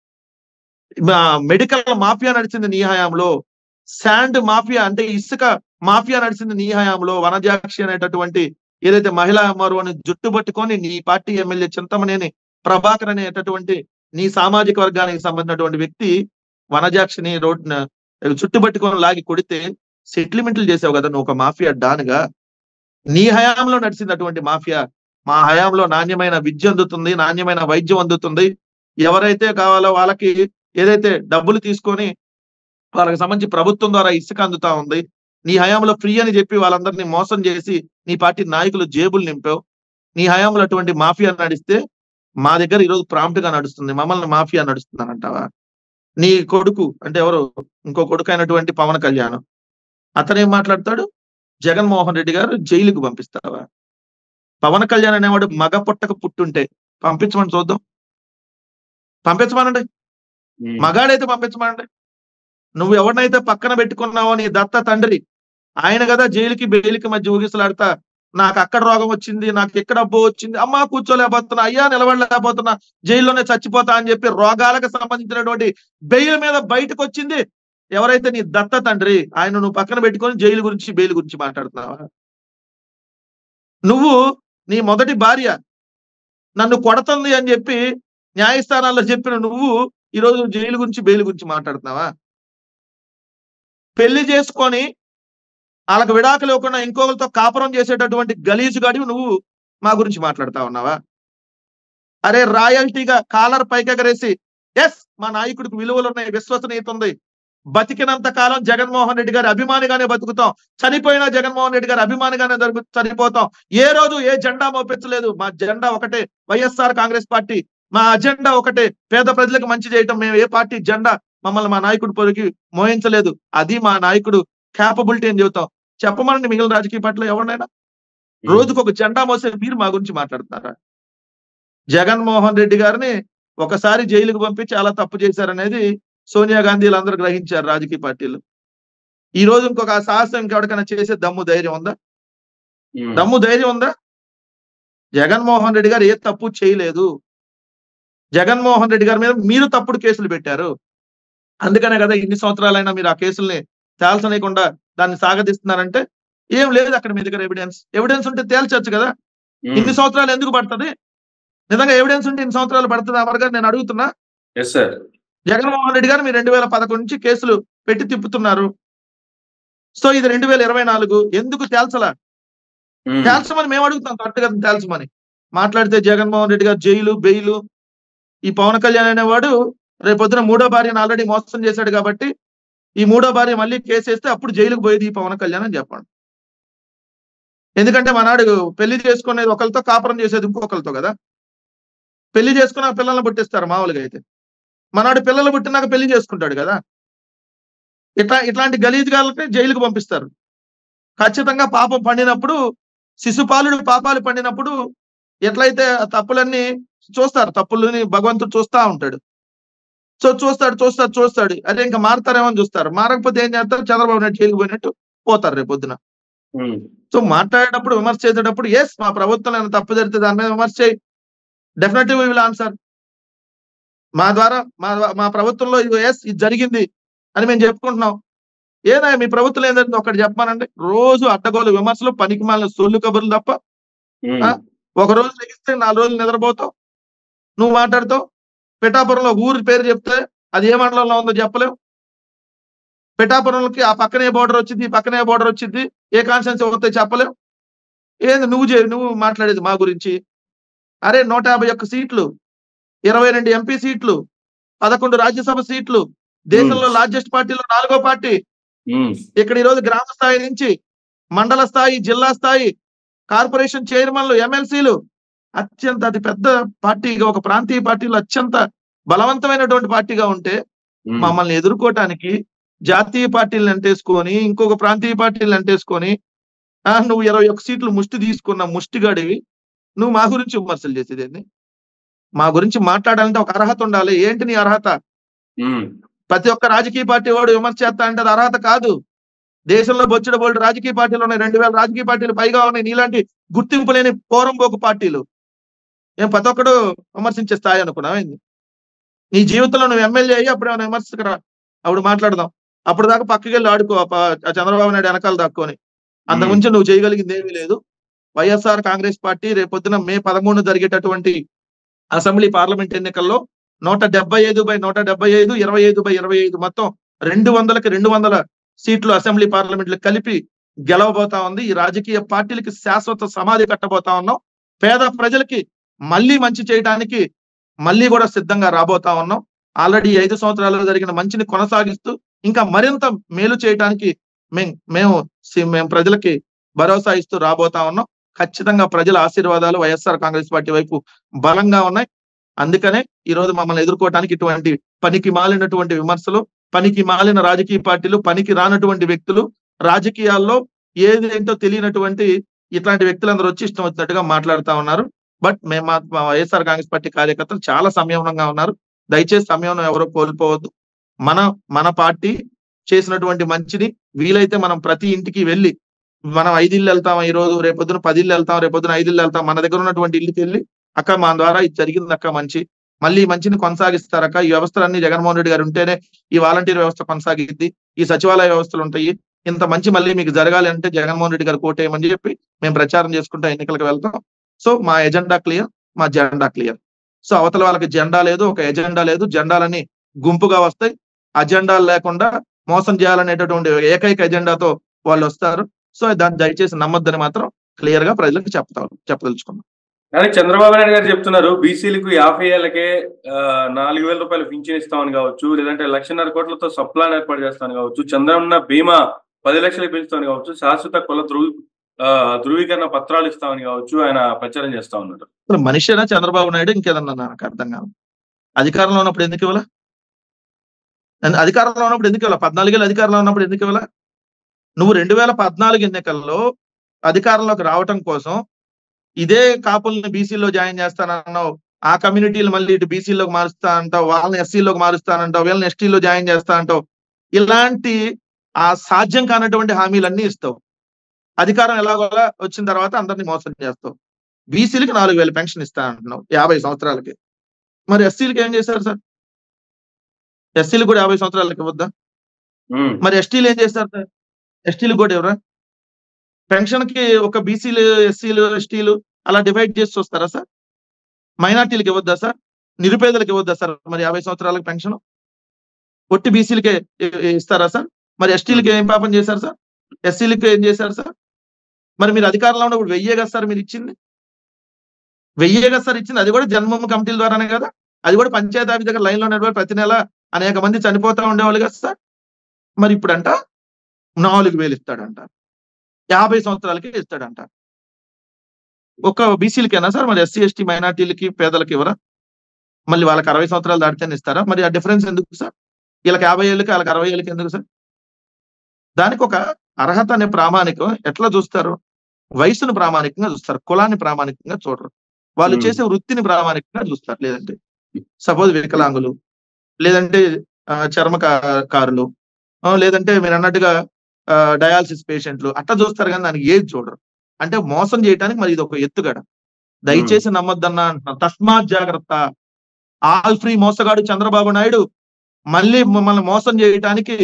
మెడికల్ మాఫియా నడిచింది నీ హయాంలో శాండ్ మాఫియా అంటే ఇసుక మాఫియా నడిచింది నీ హయాంలో వనజాక్షి అనేటటువంటి ఏదైతే మహిళా అమ్మారు అని జుట్టు పట్టుకొని నీ పార్టీ ఎమ్మెల్యే చింతమనేని ప్రభాకర్ అనేటటువంటి నీ సామాజిక వర్గానికి సంబంధించినటువంటి వ్యక్తి వనజాక్షిని రోడ్ చుట్టుపట్టుకొని లాగి కొడితే సెటిల్మెంట్లు చేసావు కదా నువ్వు ఒక మాఫియా డాన్గా నీ హయాంలో నడిచినటువంటి మాఫియా మా హయాంలో నాణ్యమైన విద్య అందుతుంది నాణ్యమైన వైద్యం అందుతుంది ఎవరైతే కావాలో వాళ్ళకి ఏదైతే డబ్బులు తీసుకొని వాళ్ళకి సంబంధించి ప్రభుత్వం ద్వారా ఇసుక అందుతా ఉంది నీ హయాంలో ఫ్రీ అని చెప్పి వాళ్ళందరినీ మోసం చేసి నీ పార్టీ నాయకులు జేబులు నింపావు నీ హయాంలో అటువంటి మాఫియా నడిస్తే మా దగ్గర ఈరోజు ప్రాంప్ట్ గా నడుస్తుంది మమ్మల్ని మాఫియా నడుస్తుందని అంటావా నీ కొడుకు అంటే ఎవరు ఇంకో కొడుకు అయినటువంటి పవన్ కళ్యాణ్ అతనేం మాట్లాడతాడు జగన్మోహన్ రెడ్డి గారు జైలుకు పంపిస్తావా పవన్ కళ్యాణ్ అనేవాడు మగ పుట్టక పుట్టుంటే పంపించమని చూద్దాం పంపించమనండి ఉమ్, మగాడైతే పంపించమండి నువ్వు ఎవరినైతే పక్కన పెట్టుకున్నావో నీ దత్త తండ్రి ఆయన కదా జైలుకి బెయిల్కి మధ్య ఊగిసలాడతా నాకు అక్కడ రోగం వచ్చింది నాకు ఇక్కడ అబ్బో వచ్చింది అమ్మా కూర్చోలేకపోతున్నా అయ్యా నిలబడలేకపోతున్నా జైల్లోనే చచ్చిపోతా అని చెప్పి రోగాలకు సంబంధించినటువంటి బెయిల్ మీద బయటకు వచ్చింది ఎవరైతే నీ దత్త తండ్రి ఆయన నువ్వు పక్కన పెట్టుకొని జైలు గురించి బెయిల్ గురించి మాట్లాడుతున్నావా నువ్వు నీ మొదటి భార్య నన్ను కొడుతుంది అని చెప్పి న్యాయస్థానాల్లో చెప్పిన నువ్వు ఈరోజు జైలు గురించి బెయిల్ గురించి మాట్లాడుతున్నావా పెళ్లి చేసుకొని వాళ్ళకి విడాకులు ఇవ్వకుండా ఇంకొకరితో కాపురం చేసేటటువంటి గలీజు గడివి నువ్వు మా గురించి మాట్లాడుతా ఉన్నావా అరే రాయల్టీగా కాలర్ పైకెగరేసి ఎస్ మా నాయకుడికి విలువలు ఉన్నాయి విశ్వసనీయత ఉంది బతికినంత కాలం జగన్మోహన్ రెడ్డి గారి అభిమానిగానే బతుకుతాం చనిపోయినా జగన్మోహన్ రెడ్డి గారి అభిమానిగానే జరుగు చనిపోతాం ఏ రోజు ఏ జెండా మోపించలేదు మా జెండా ఒకటే వైఎస్ఆర్ కాంగ్రెస్ పార్టీ మా అజెండా ఒకటే పేద ప్రజలకు మంచి చేయటం మేము ఏ పార్టీ జెండా మమ్మల్ని మా నాయకుడు పొరికి మోయించలేదు అది మా నాయకుడు క్యాపబిలిటీ అని చెబుతాం చెప్పమనండి మిగిలిన రాజకీయ పార్టీలో ఎవరినైనా రోజుకు ఒక జెండా మోసే మీరు మా గురించి మాట్లాడుతున్నారా జగన్మోహన్ రెడ్డి గారిని ఒకసారి జైలుకు పంపి చాలా తప్పు చేశారనేది సోనియా గాంధీ అందరూ గ్రహించారు రాజకీయ పార్టీలు ఈ రోజు ఇంకొక సాహసం ఇంకెవరికైనా చేసే దమ్ము ధైర్యం ఉందా ఉమ్, దమ్ము ధైర్యం ఉందా జగన్మోహన్ రెడ్డి గారు ఏ తప్పు చేయలేదు జగన్మోహన్ రెడ్డి గారి మీద మీరు తప్పుడు కేసులు పెట్టారు అందుకనే కదా ఇన్ని సంవత్సరాలైనా మీరు ఆ కేసుల్ని తేల్చనీయకుండా దాన్ని సాగదీస్తున్నారంటే ఏం లేదు అక్కడ మీ దగ్గర ఎవిడెన్స్ ఎవిడెన్స్ ఉంటే తేల్చొచ్చు కదా ఉమ్, ఇన్ని సంవత్సరాలు ఎందుకు పడుతుంది నిజంగా ఎవిడెన్స్ ఉంటే ఇన్ని సంవత్సరాలు పడుతుంది అమర్ గారు నేను అడుగుతున్నా ఎస్ సార్ జగన్మోహన్ రెడ్డి గారు మీరు రెండు వేల పదకొండు నుంచి కేసులు పెట్టి తిప్పుతున్నారు సో ఇది రెండు వేల ఇరవై నాలుగు ఎందుకు తేల్చలా ఉమ్, తేల్చమని మేము అడుగుతాం కరెక్ట్ గా తేల్చమని మాట్లాడితే జగన్మోహన్ రెడ్డి గారు జైలు బెయిలు ఈ పవన్ కళ్యాణ్ అనేవాడు రేపొద్దున మూడో భార్యను ఆల్రెడీ మోసం చేశాడు కాబట్టి ఈ మూడో భార్య మళ్ళీ కేసు వేస్తే అప్పుడు జైలుకు పోయేది ఈ పవన్ కళ్యాణ్ అని చెప్పండి ఎందుకంటే మనాడు పెళ్లి చేసుకునేది ఒకరితో కాపురం చేసేది ఇంకొకరితో కదా పెళ్లి చేసుకున్నాక పిల్లల్ని పుట్టిస్తారు మామూలుగా అయితే మనాడు పిల్లలు పుట్టినాక పెళ్లి చేసుకుంటాడు కదా ఇట్లా ఇట్లాంటి గలీజ్గాలకి జైలుకు పంపిస్తారు ఖచ్చితంగా పాపం పండినప్పుడు శిశుపాలుడు పాపాలు పండినప్పుడు ఎట్లయితే ఆ తప్పులన్నీ చూస్తారు తప్పులని భగవంతుడు చూస్తా ఉంటాడు సో చూస్తాడు చూస్తాడు చూస్తాడు అదే ఇంకా మారుతారేమో అని చూస్తారు మారకపోతే ఏం చేస్తారు చంద్రబాబు నాయుడు జైలుకు పోయినట్టు పోతారు రేపు పొద్దున ఉమ్, సో మాట్లాడేటప్పుడు విమర్శ చేసేటప్పుడు ఎస్ మా ప్రభుత్వం ఏమైనా తప్పు జరిగితే దాని మీద విమర్శ చేయి డెఫినెట్లీ విల్ ఆన్సర్ మా ద్వారా మా మా ప్రభుత్వంలో ఇది ఎస్ ఇది జరిగింది అని మేము చెప్పుకుంటున్నాం ఏదా మీ ప్రభుత్వం ఏంటంటే ఒకటి చెప్పానండి రోజు అడ్డగోలు విమర్శలు పనికి మాలిన సొల్లు కబుర్లు తప్ప ఉమ్, ఆ? ఒక రోజు లెగిస్తే నాలుగు రోజులు నిద్రపోతావు నువ్వు మాట్లాడతావు పిఠాపురంలో ఊరి పేరు చెప్తే అది ఏ మండలంలో ఉందో చెప్పలేవు పిఠాపురంకి ఆ పక్కనే బోర్డర్ వచ్చింది ఈ పక్కనే బోర్డర్ వచ్చింది ఏ కాన్స్టెన్సీ వస్తే చెప్పలేవు ఏంది నువ్వు చే నువ్వు మాట్లాడేది మా గురించి అరే నూట యాభై ఒక్క సీట్లు ఇరవై రెండు ఎంపీ సీట్లు పదకొండు రాజ్యసభ సీట్లు దేశంలో లార్జెస్ట్ పార్టీలో నాలుగో పార్టీ ఉమ్, ఇక్కడ ఈ రోజు గ్రామ స్థాయి నుంచి మండల స్థాయి జిల్లా స్థాయి కార్పొరేషన్ చైర్మన్లు ఎమ్మెల్సీలు అత్యంత అతి పెద్ద పార్టీగా ఒక ప్రాంతీయ పార్టీలో అత్యంత బలవంతమైనటువంటి పార్టీగా ఉంటే ఉమ్, మమ్మల్ని ఎదుర్కోవటానికి జాతీయ పార్టీలను అంటేసుకొని ఇంకొక ప్రాంతీయ పార్టీలను అంటేసుకొని ఆ, నువ్వు ఇరవై ఒక్క సీట్లు ముష్టి తీసుకున్న ముష్టిగాడివి నువ్వు మా గురించి విమర్శలు చేసేది ఏంది? మా గురించి మాట్లాడాలంటే ఒక అర్హత ఉండాలి ఏంటి నీ అర్హత ఉమ్, ప్రతి ఒక్క రాజకీయ పార్టీ వాడు విమర్శ చేస్తా అంటే అది అర్హత కాదు దేశంలో బొచ్చుడు బోల్డ్ రాజకీయ పార్టీలు ఉన్నాయి రెండు వేల రాజకీయ పార్టీలు పైగా ఉన్నాయి నీలాంటి గుర్తింపు లేని పోరంబోకు పార్టీలు ఏం ప్రతి ఒక్కడు విమర్శించే స్థాయి అనుకున్నావు ఏంది నీ జీవితంలో నువ్వు ఎమ్మెల్యే అయ్యి అప్పుడు ఏమైనా విమర్శకు రా అప్పుడు మాట్లాడదాం అప్పుడు దాకా పక్కకి వెళ్ళి ఆడుకో ఆ ప- ఆ చంద్రబాబు నాయుడు వెనకాల దాక్కొని అంతకుమించి నువ్వు చేయగలిగింది ఏమీ లేదు వైఎస్ఆర్ కాంగ్రెస్ పార్టీ రేపొద్దున మే పదమూడు జరిగేటటువంటి అసెంబ్లీ పార్లమెంట్ ఎన్నికల్లో నూట డెబ్బై ఐదు బై నూట డెబ్బై ఐదు ఇరవై ఐదు బై ఇరవై ఐదు మొత్తం రెండు వందలకి రెండు వందల సీట్లు అసెంబ్లీ పార్లమెంట్లు కలిపి గెలవబోతా ఉంది ఈ రాజకీయ పార్టీలకి శాశ్వత సమాధి కట్టబోతా ఉన్నాం పేద ప్రజలకి మళ్ళీ మంచి చేయడానికి మళ్ళీ కూడా సిద్ధంగా రాబోతా ఉన్నాం ఆల్రెడీ ఐదు సంవత్సరాల్లో జరిగిన మంచిని కొనసాగిస్తూ ఇంకా మరింత మేలు చేయడానికి మేము మేము సి- మేము ప్రజలకి భరోసా ఇస్తూ రాబోతా ఉన్నాం ఖచ్చితంగా ప్రజల ఆశీర్వాదాలు వైఎస్ఆర్ కాంగ్రెస్ పార్టీ వైపు బలంగా ఉన్నాయి అందుకనే ఈ రోజు మమ్మల్ని ఎదుర్కోవటానికి ఇటువంటి పనికి మాలినటువంటి విమర్శలు పనికి మాలిన రాజకీయ పార్టీలు పనికి రానటువంటి వ్యక్తులు రాజకీయాల్లో ఏది ఏంటో తెలియనటువంటి ఇట్లాంటి వ్యక్తులందరూ వచ్చి ఇష్టం వచ్చినట్టుగా మాట్లాడుతా ఉన్నారు బట్ మేము మా- మా వైఎస్ఆర్ కాంగ్రెస్ పార్టీ కార్యకర్తలు చాలా సంయమనంగా ఉన్నారు దయచేసి సంయమనం ఎవరో కోల్పోవద్దు మన మన పార్టీ చేసినటువంటి మంచిని వీలైతే మనం ప్రతి ఇంటికి వెళ్ళి మనం ఐదిళ్ళు వెళ్తాం ఈ రోజు రేపొద్దున పదిళ్ళు వెళ్తాం రేపొద్దున ఐదిళ్ళు వెళ్తాం మన దగ్గర ఉన్నటువంటి ఇల్లుకి వెళ్ళి అక్క మా ద్వారా ఇది జరిగింది అక్క మంచి మళ్ళీ ఈ మంచిని కొనసాగిస్తారక్క ఈ వ్యవస్థలన్నీ జగన్మోహన్ రెడ్డి గారు ఉంటేనే ఈ వాలంటీర్ వ్యవస్థ కొనసాగిద్ది ఈ సచివాలయ వ్యవస్థలు ఉంటాయి ఇంత మంచి మళ్ళీ మీకు జరగాలి అంటే జగన్మోహన్ రెడ్డి గారు కోటేయమని చెప్పి మేము ప్రచారం చేసుకుంటా ఎన్నికలకు వెళ్తాం సో మా ఎజెండా క్లియర్ మా జెండా క్లియర్ సో అవతల వాళ్ళకి జెండా లేదు ఒక ఎజెండా లేదు జెండాలని గుంపుగా వస్తాయి అజెండాలు లేకుండా మోసం చేయాలనేటటువంటి ఏకైక ఎజెండాతో వాళ్ళు వస్తారు సో దాన్ని దయచేసి నమ్మొద్దని మాత్రం క్లియర్ గా ప్రజలకు చెప్తాం చెప్పదలుచుకున్నాం కానీ చంద్రబాబు నాయుడు గారు చెప్తున్నారు బీసీలకు యాభై ఏళ్ళకే ఆ, నాలుగు వేల రూపాయలు పింఛన్ ఇస్తామని కావచ్చు లేదంటే లక్షన్నర కోట్లతో సప్లాన్ ఏర్పాటు చేస్తామని కావచ్చు చంద్రన్న బీమా పది లక్షలకు పెంచుతామని కావచ్చు శాశ్వత కుల ధృవీ ఆ, ధృవీకరణ పత్రాలు ఇస్తామని కావచ్చు ఆయన ప్రచారం చేస్తా ఉన్నారు అసలు మనిషేనా చంద్రబాబు నాయుడు ఇంకేదన్నా నాకు అర్థం కాదు అధికారంలో ఉన్నప్పుడు ఎందుకు ఇవ్వాల అధికారంలో ఉన్నప్పుడు ఎందుకు ఇవ్వాల పద్నాలుగేళ్ళు అధికారంలో ఉన్నప్పుడు ఎందుకు ఇవ్వాల నువ్వు రెండు వేల పద్నాలుగు ఎన్నికల్లో అధికారంలోకి రావటం కోసం ఇదే కాపుల్ని బీసీలో జాయిన్ చేస్తానన్నావు ఆ కమ్యూనిటీలు మళ్ళీ ఇటు బీసీలోకి మారుస్తా అంటావు వాళ్ళని ఎస్సీలోకి మారుస్తానంటావు వీళ్ళని ఎస్టీలో జాయిన్ చేస్తా అంటావు ఇలాంటి ఆ సాధ్యం కానటువంటి హామీలన్నీ ఇస్తావు అధికారం ఎలాగోలా వచ్చిన తర్వాత అందరినీ మోసం చేస్తావు బీసీలకి నాలుగు వేల పెన్షన్ ఇస్తా అంటున్నావు యాభై సంవత్సరాలకి మరి ఎస్సీలకి ఏం చేశారు సార్ ఎస్సీలు కూడా యాభై సంవత్సరాలకి ఇవ్వద్దా ఉమ్, మరి ఎస్టీలు ఏం చేస్తారు సార్ ఎస్టీలు కూడా ఎవరా పెన్షన్ కి ఒక బీసీలు ఎస్సీలు ఎస్టీలు అలా డివైడ్ చేసి చూస్తారా సార్ మైనార్టీలకు ఇవ్వద్దా సార్ నిరుపేదలకు ఇవ్వద్దా సార్ మరి యాభై సంవత్సరాలకు పెన్షన్ ఒట్టి బీసీలకే ఇస్తారా సార్ మరి ఎస్టీలకి ఏం పాపం చేశారు సార్ ఎస్సీలకి ఏం చేశారు సార్ మరి మీరు అధికారంలో ఉన్నప్పుడు వెయ్యే కదా సార్ మీరు ఇచ్చింది వెయ్యే కదా సార్ ఇచ్చింది అది కూడా జన్మభూమి కమిటీల ద్వారానే కదా అది కూడా పంచాయతీ ఆఫీస్ దగ్గర లైన్ లో నిలబడి ప్రతి నెల అనేక మంది చనిపోతా ఉండేవాళ్ళు కదా సార్ మరి ఇప్పుడంట నాలుగు వేలు ఇస్తాడంట యాభై సంవత్సరాలకి ఇస్తాడంట ఒక బీసీలకేనా సార్ మరి ఎస్సీ ఎస్టీ మైనార్టీలకి పేదలకి ఇవ్వరా మళ్ళీ వాళ్ళకి అరవై సంవత్సరాలు దాటితేనే ఇస్తారా మరి ఆ డిఫరెన్స్ ఎందుకు సార్ వీళ్ళకి యాభై ఏళ్ళకి వాళ్ళకి అరవై ఏళ్ళకి ఎందుకు సార్ దానికి ఒక అర్హత అనే ప్రామాణికం ఎట్లా చూస్తారు వయసును ప్రామాణికంగా చూస్తారు కులాన్ని ప్రామాణికంగా చూడరు వాళ్ళు Hmm. చేసే వృత్తిని ప్రామాణికంగా చూస్తారు లేదంటే సపోజ్ వికలాంగులు లేదంటే ఆ, చర్మకారులు ఆ, లేదంటే మీరు అన్నట్టుగా డయాలసిస్ పేషెంట్లు అట్లా చూస్తారు కానీ దానికి ఏది చూడరు అంటే మోసం చేయడానికి మరి ఇది ఒక ఎత్తుగడ దయచేసి నమ్మొద్దన్నా అంటున్నా తస్మాత్ జాగ్రత్త ఆల్ ఫ్రీ మోసగాడు చంద్రబాబు నాయుడు మళ్ళీ మమ్మల్ని మోసం చేయటానికి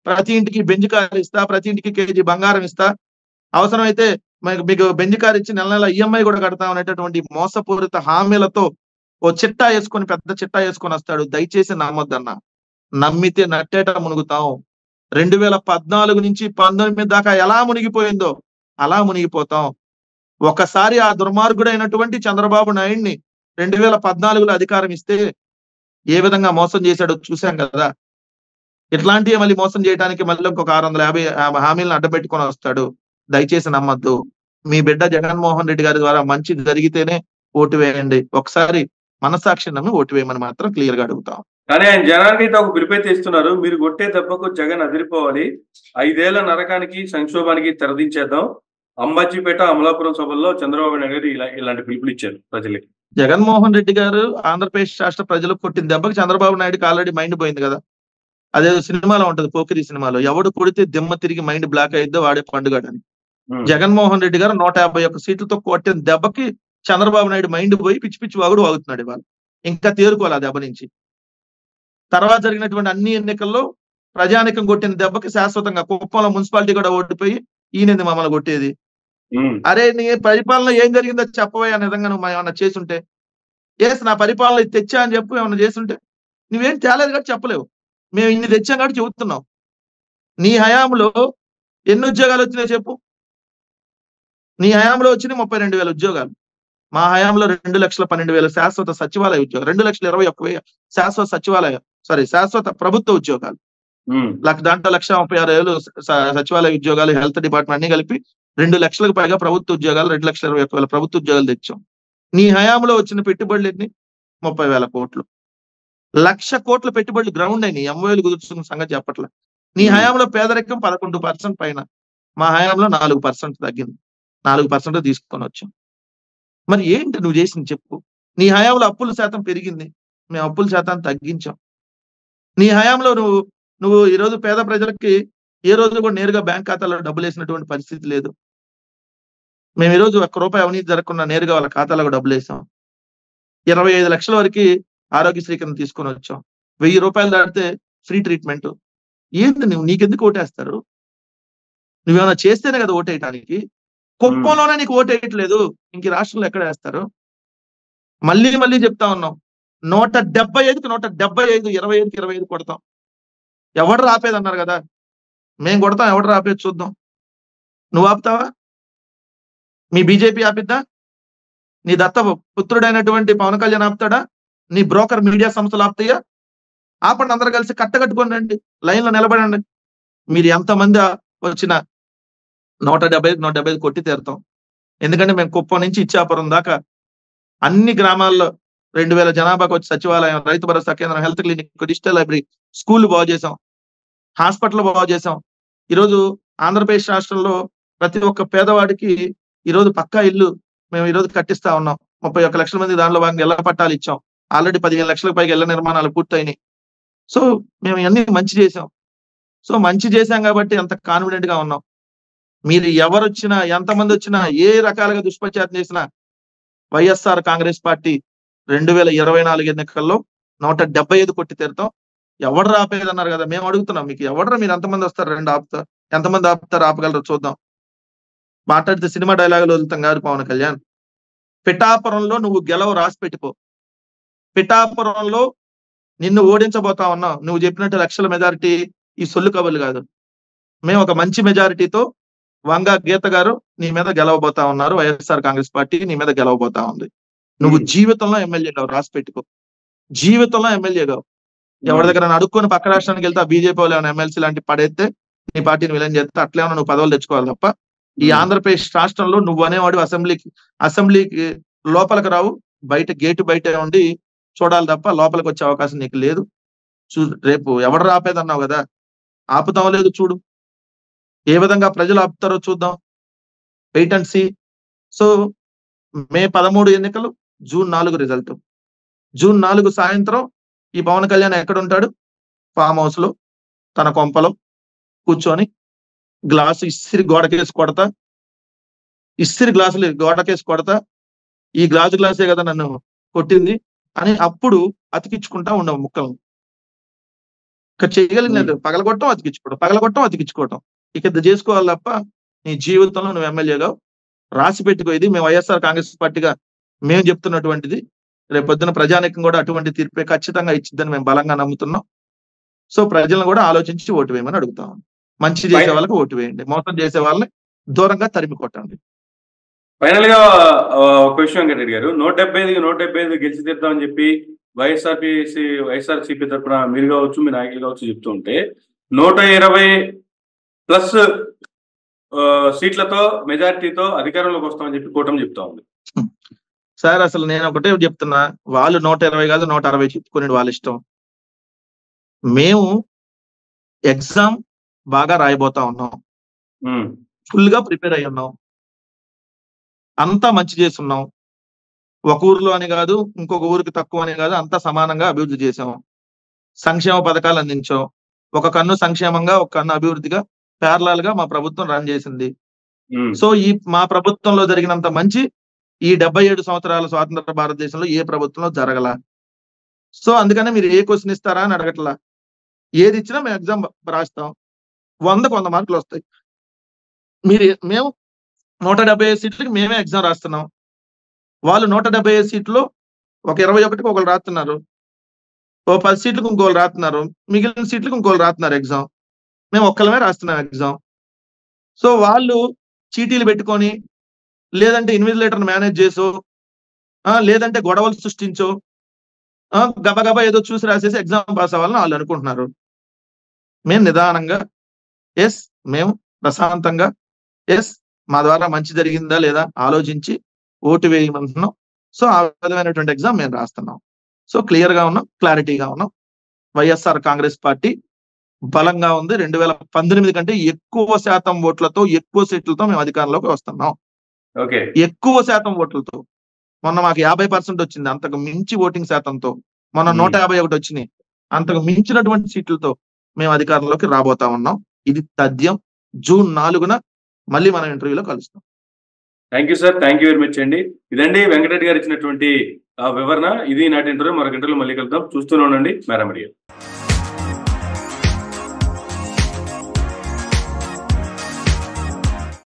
ప్రతి ఇంటికి బెంజ్ కార్ ఇస్తా ప్రతి ఇంటికి కేజీ బంగారం ఇస్తా అవసరమైతే మీకు మీకు బెంజ్ కార్ ఇచ్చి నెల నెల ఈఎంఐ కూడా కడతాం అనేటటువంటి మోసపూరిత హామీలతో ఓ చిట్టా వేసుకొని పెద్ద చిట్టా వేసుకొని వస్తాడు దయచేసి నమ్మొద్దన్న నమ్మితే నట్టేట మునుగుతాం రెండు వేల పద్నాలుగు నుంచి పంతొమ్మిది దాకా ఎలా మునిగిపోయిందో అలా మునిగిపోతాం ఒకసారి ఆ దుర్మార్గుడైనటువంటి చంద్రబాబు నాయుడిని రెండు వేల పద్నాలుగులో అధికారం ఇస్తే ఏ విధంగా మోసం చేశాడో చూశాం కదా ఇట్లాంటివి మళ్ళీ మోసం చేయడానికి మళ్ళీ ఇంకొక ఆరు వందల యాభై హామీలను అడ్డపెట్టుకొని వస్తాడు దయచేసి నమ్మద్దు మీ బిడ్డ జగన్మోహన్ రెడ్డి గారి ద్వారా మంచి జరిగితేనే ఓటు వేయండి ఒకసారి మనసాక్షి నమ్మి ఓటు వేయమని మాత్రం క్లియర్ గా అడుగుతాం కానీ ఆయన జనానికి అయితే ఒక పిలుపైతే ఇస్తున్నారు మీరు కొట్టే దెబ్బకు జగన్ అదిరిపోవాలి ఐదేళ్ల నరకానికి సంక్షోభానికి తెరదించేద్దాం అంబాజీపేట అమలాపురం సభల్లో చంద్రబాబు నాయుడు గారు ఇలా ఇలాంటి పిలుపులు ఇచ్చారు ప్రజలకి జగన్మోహన్ రెడ్డి గారు ఆంధ్రప్రదేశ్ రాష్ట్ర ప్రజలకు కొట్టిన దెబ్బకి చంద్రబాబు నాయుడుకి ఆల్రెడీ మైండ్ పోయింది కదా అదే సినిమాలో ఉంటది పోకిరి సినిమాలో ఎవడు కొడితే దిమ్మ తిరిగి మైండ్ బ్లాక్ అయిద్దో వాడే పండుగడని ఉమ్. జగన్మోహన్ రెడ్డి గారు నూట యాభై ఒక్క సీట్లతో కొట్టిన దెబ్బకి చంద్రబాబు నాయుడు మైండ్ పోయి పిచ్చి పిచ్చి వాగుడు వాగుతున్నాడు ఇవాళ ఇంకా తేరుకోవాలి ఆ దెబ్బ నుంచి తర్వాత జరిగినటువంటి అన్ని ఎన్నికల్లో ప్రజానికం కొట్టిన దెబ్బకి శాశ్వతంగా కుప్పంలో మున్సిపాలిటీ కూడా ఓడిపోయి ఈయనది మమ్మల్ని కొట్టేది ఉమ్. అరే నీ పరిపాలన ఏం జరిగిందో చెప్పవే అనే విధంగా నువ్వు ఏమన్నా చేసుంటే ఏస్ నా పరిపాలన ఇది తెచ్చా అని చెప్పు ఏమన్నా చేసుంటే నువ్వేం తేలేదు కాబట్టి చెప్పలేవు మేము ఇన్ని తెచ్చాం కాబట్టి చెబుతున్నాం నీ హయాంలో ఎన్ని ఉద్యోగాలు వచ్చినాయో చెప్పు నీ హయాంలో వచ్చినాయి ముప్పై రెండు వేల ఉద్యోగాలు మా హయాంలో రెండు లక్షల పన్నెండు వేల శాశ్వత సచివాలయ ఉద్యోగాలు రెండు లక్షల ఇరవై ఒక్క వెయ్యి శాశ్వత సచివాలయ సారీ శాశ్వత ప్రభుత్వ ఉద్యోగాలు ఉమ్. లక్ష దాంట్లో లక్ష ముప్పై ఆరు వేలు స- సచివాలయ ఉద్యోగాలు హెల్త్ డిపార్ట్మెంట్ అన్ని కలిపి రెండు లక్షలకు పైగా ప్రభుత్వ ఉద్యోగాలు రెండు లక్షల ఇరవై ఒక్క వేల ప్రభుత్వ ఉద్యోగాలు తెచ్చాం నీ హయాంలో వచ్చిన పెట్టుబడులు ఎన్ని ముప్పై వేల కోట్లు లక్ష కోట్ల పెట్టుబడులు గ్రౌండ్ అయినాయి ఎంఓఏలు కుదుర్చుకున్న సంగతి చెప్పట్లే నీ Hmm. హయాంలో పేదరికం పదకొండు పర్సెంట్ పైన మా హయాంలో నాలుగు పర్సెంట్ తగ్గింది నాలుగు పర్సెంట్ తీసుకొని వచ్చాం మరి ఏంటి నువ్వు చేసింది చెప్పు నీ హయాంలో అప్పుల శాతం పెరిగింది మేము అప్పుల శాతాన్ని తగ్గించాం నీ హయాంలో నువ్వు నువ్వు ఈ రోజు పేద ప్రజలకి ఏ రోజు కూడా నేరుగా బ్యాంక్ ఖాతాలో డబ్బులు వేసినటువంటి పరిస్థితి లేదు మేము ఈ రోజు ఒక్క రూపాయి అవినీతి జరగకుండా నేరుగా వాళ్ళ ఖాతాలో డబ్బులు వేసాం ఇరవై ఐదు లక్షల వరకు ఆరోగ్యశ్రీ కింద తీసుకొని వచ్చాం వెయ్యి రూపాయలు దాటితే ఫ్రీ ట్రీట్మెంట్ ఏంది నువ్వు నీకెందుకు ఓటేస్తారు నువ్వేమైనా చేస్తేనే కదా ఓటేయటానికి కుప్పంలోనే నీకు ఓటేయట్లేదు ఇంక ఈ రాష్ట్రంలో ఎక్కడ వేస్తారు మళ్ళీ మళ్ళీ చెప్తా ఉన్నాం నూట డెబ్బై ఐదుకి నూట డెబ్బై ఐదు ఇరవై ఐదుకి ఇరవై ఐదు కొడతాం ఎవడు రాపేది అన్నారు కదా మేం కొడతాం ఎవడు రాపేది చూద్దాం నువ్వు ఆపుతావా మీ బీజేపీ ఆపిద్దా నీ దత్త పుత్రుడైనటువంటి పవన్ కళ్యాణ్ ఆపుతాడా నీ బ్రోకర్ మీడియా సంస్థలు ఆపుతాయా ఆపండి అందరు కలిసి కట్టకట్టుకొని రండి లైన్ లో నిలబడండి మీరు ఎంతమంది వచ్చిన నూట డెబ్బై ఐదు నూట డెబ్బై ఐదు కొట్టి తీరుతాం ఎందుకంటే మేము కుప్పం నుంచి ఇచ్చాపురం దాకా అన్ని గ్రామాల్లో రెండు వేల జనాభాకు వచ్చి సచివాలయం రైతు భరోసా కేంద్రం health clinic digital library school బాగు చేసాం హాస్పిటల్ బాగు చేసాం ఈరోజు ఆంధ్రప్రదేశ్ రాష్ట్రంలో ప్రతి ఒక్క పేదవాడికి ఈరోజు పక్కా ఇల్లు మేము ఈరోజు కట్టిస్తా ఉన్నాం ముప్పై ఒక్క లక్షల మంది దానిలో భాగంగా ఇళ్ల పట్టాలు ఇచ్చాం ఆల్రెడీ పదిహేను లక్షలకు పైగా ఇళ్ల నిర్మాణాలు పూర్తయినాయి సో మేము ఇవన్నీ మంచి చేసాం సో మంచి చేశాం కాబట్టి అంత కాన్ఫిడెంట్ గా ఉన్నాం మీరు ఎవరు వచ్చినా ఎంతమంది వచ్చినా ఏ రకాలుగా దుష్ప్రచారం చేసినా వైఎస్ఆర్ కాంగ్రెస్ పార్టీ రెండు వేల ఇరవై నాలుగు ఎన్నికల్లో నూట డెబ్బై ఐదు కొట్టి తీరుతాం ఎవడు రాపేది అన్నారు కదా మేము అడుగుతున్నాం మీకు ఎవడరా మీరు ఎంతమంది వస్తారు రెండు ఆపుతారు ఎంతమంది ఆపుతారు ఆపగలరు చూద్దాం మాట్లాడితే సినిమా డైలాగులు వదులుతాం కాదు పవన్ కళ్యాణ్ పిఠాపురంలో నువ్వు గెలవ రాసి పెట్టుకో పిఠాపురంలో నిన్ను ఓడించబోతా ఉన్నావు నువ్వు చెప్పినట్టు లక్షల మెజారిటీ ఈ సొల్లు కబుర్లు కాదు మేము ఒక మంచి మెజారిటీతో వంగ గీత గారు నీ మీద గెలవబోతా ఉన్నారు వైఎస్ఆర్ కాంగ్రెస్ పార్టీ నీ మీద గెలవబోతా ఉంది నువ్వు Hmm. జీవితంలో ఎమ్మెల్యే కావు రాసి పెట్టుకో జీవితంలో ఎమ్మెల్యే కావు ఎవరి దగ్గర అడుక్కొని పక్క రాష్ట్రానికి వెళ్తే బీజేపీ వాళ్ళు ఏమైనా ఎమ్మెల్సీ లాంటి పడేస్తే నీ పార్టీని విలన్ చేస్తే అట్లేమన్నా నువ్వు పదవులు తెచ్చుకోవాలి తప్ప ఈ Hmm. ఆంధ్రప్రదేశ్ రాష్ట్రంలో నువ్వు అనేవాడు అసెంబ్లీకి అసెంబ్లీకి లోపలికి రావు బయట గేటు బయట ఉండి చూడాలి తప్ప లోపలికి వచ్చే అవకాశం నీకు లేదు చూ రేపు ఎవడు రాపేదన్నావు కదా ఆపుతాం లేదు చూడు ఏ విధంగా ప్రజలు ఆపుతారో చూద్దాం wait and see so May పదమూడు ఎన్నికలు జూన్ నాలుగు రిజల్ట్ జూన్ నాలుగు సాయంత్రం ఈ పవన్ కళ్యాణ్ ఎక్కడ ఉంటాడు ఫామ్ హౌస్ లో తన కొంపలో కూర్చొని గ్లాసు ఇస్సిరి గోడకేసి కొడతా ఇస్సిరి గ్లాసులు గోడకేసి కొడతా ఈ గ్లాసు గ్లాసే కదా నన్ను కొట్టింది అని అప్పుడు అతికించుకుంటా ఉండవు ముక్కలు ఇక చేయగలిగినది పగలగొట్టం అతికించుకోవడం పగలగొట్టం అతికించుకోవటం ఇక ఇది చేసుకోవాలి తప్ప నీ జీవితంలో నువ్వు ఎమ్మెల్యేగా రాసి పెట్టుకో ఇది మేము వైఎస్ఆర్ కాంగ్రెస్ పార్టీగా మేము చెప్తున్నటువంటిది రేపు పొద్దున ప్రజానికం కూడా అటువంటి తీర్పే ఖచ్చితంగా ఇచ్చిద్దని మేము బలంగా నమ్ముతున్నాం సో ప్రజలను కూడా ఆలోచించి ఓటు వేయమని అడుగుతాం మంచి చేసే వాళ్ళకి ఓటు వేయండి మోసం చేసే వాళ్ళని దూరంగా తరిమి కొట్టండి ఫైనల్ గా ఆ, ఒక విషయం వెంకటరెడ్డి గారు నూట డెబ్బై ఐదు నూట డెబ్బై ఐదు గెలిచి తీద్దామని చెప్పి వైఎస్ఆర్పిసి వైఎస్ఆర్సీపీ తరఫున మీరు కావచ్చు మీ నాయకులు కావచ్చు చెప్తూ ఉంటే నూట ఇరవై ప్లస్ ఆ, సీట్లతో మెజారిటీతో అధికారంలోకి వస్తామని చెప్పి కూటమి చెప్తా ఉంది సార్ అసలు నేను ఒకటే చెప్తున్నా వాళ్ళు నూట ఇరవై కాదు నూట అరవై చెప్పుకునేది వాళ్ళ ఇష్టం మేము ఎగ్జామ్ బాగా రాయబోతా ఉన్నాం ఉమ్, ఫుల్ గా ప్రిపేర్ అయి ఉన్నాం అంతా మంచి చేస్తున్నాం ఒక ఊర్లో అని కాదు ఇంకొక ఊరికి తక్కువ అని కాదు అంతా సమానంగా అభివృద్ధి చేసాం సంక్షేమ పథకాలు అందించాం ఒక కన్ను సంక్షేమంగా ఒక కన్ను అభివృద్ధిగా ప్యారలాల్ గా మా ప్రభుత్వం రన్ చేసింది ఉమ్, సో ఈ మా ప్రభుత్వంలో జరిగినంత మంచి ఈ డెబ్బై ఏడు సంవత్సరాల స్వాతంత్ర భారతదేశంలో ఏ ప్రభుత్వంలో జరగల సో అందుకనే మీరు ఏ క్వశ్చన్ ఇస్తారా అని అడగట్లా ఏది ఇచ్చినా మేము ఎగ్జామ్ రాస్తాం వందకు వంద మార్కులు వస్తాయి మీరు మేము నూట డెబ్బై ఐదు సీట్లకి మేమే ఎగ్జామ్ రాస్తున్నాం వాళ్ళు నూట డెబ్బై ఐదు సీట్లు ఒక ఇరవై ఒకటికి ఒకరు రాస్తున్నారు ఓ పది సీట్లకు ఇంకోళ్ళు రాస్తున్నారు మిగిలిన సీట్లకు ఇంకోళ్ళు రాస్తున్నారు ఎగ్జామ్ మేము ఒక్కలమే రాస్తున్నాం ఎగ్జామ్ సో వాళ్ళు చీటీలు పెట్టుకొని లేదంటే ఇన్విజిలేటర్ మేనేజ్ చేసో ఆ, లేదంటే గొడవలు సృష్టించో ఆ, గబగబా ఏదో చూసి రాసేసి ఎగ్జామ్ పాస్ అవ్వాలని వాళ్ళు అనుకుంటున్నారు మేము నిదానంగా ఎస్ మేము ప్రశాంతంగా ఎస్ మా ద్వారా మంచి జరిగిందా లేదా ఆలోచించి ఓటు వేయమంటున్నాం సో ఆ విధమైనటువంటి ఎగ్జామ్ మేము రాస్తున్నాం సో క్లియర్ గా ఉన్నాం క్లారిటీగా ఉన్నాం వైఎస్ఆర్ కాంగ్రెస్ పార్టీ బలంగా ఉంది రెండు వేల పంతొమ్మిది కంటే ఎక్కువ శాతం ఓట్లతో ఎక్కువ సీట్లతో మేము అధికారంలోకి వస్తున్నాం ఓకే ఎక్కువ శాతం ఓట్లతో మొన్న మాకు యాభై పర్సెంట్ వచ్చింది అంతకు మించి ఓటింగ్ శాతంతో మొన్న Hmm. నూట యాభై ఒకటి వచ్చినాయి అంతకు మించినటువంటి సీట్లతో మేము అధికారంలోకి రాబోతా ఉన్నాం ఇది తథ్యం జూన్ నాలుగున మళ్ళీ మనం ఇంటర్వ్యూలో కలుస్తాం thank you sir thank you very much అండి ఇదండి వెంకటరెడ్డి గారు ఇచ్చినటువంటి ఆ, వివరణ ఇది నాటి ఇంటర్వ్యూ మరొక ఇంటర్వ్యూ మళ్ళీ కలుద్దాం చూస్తూనే ఉండండి మేడం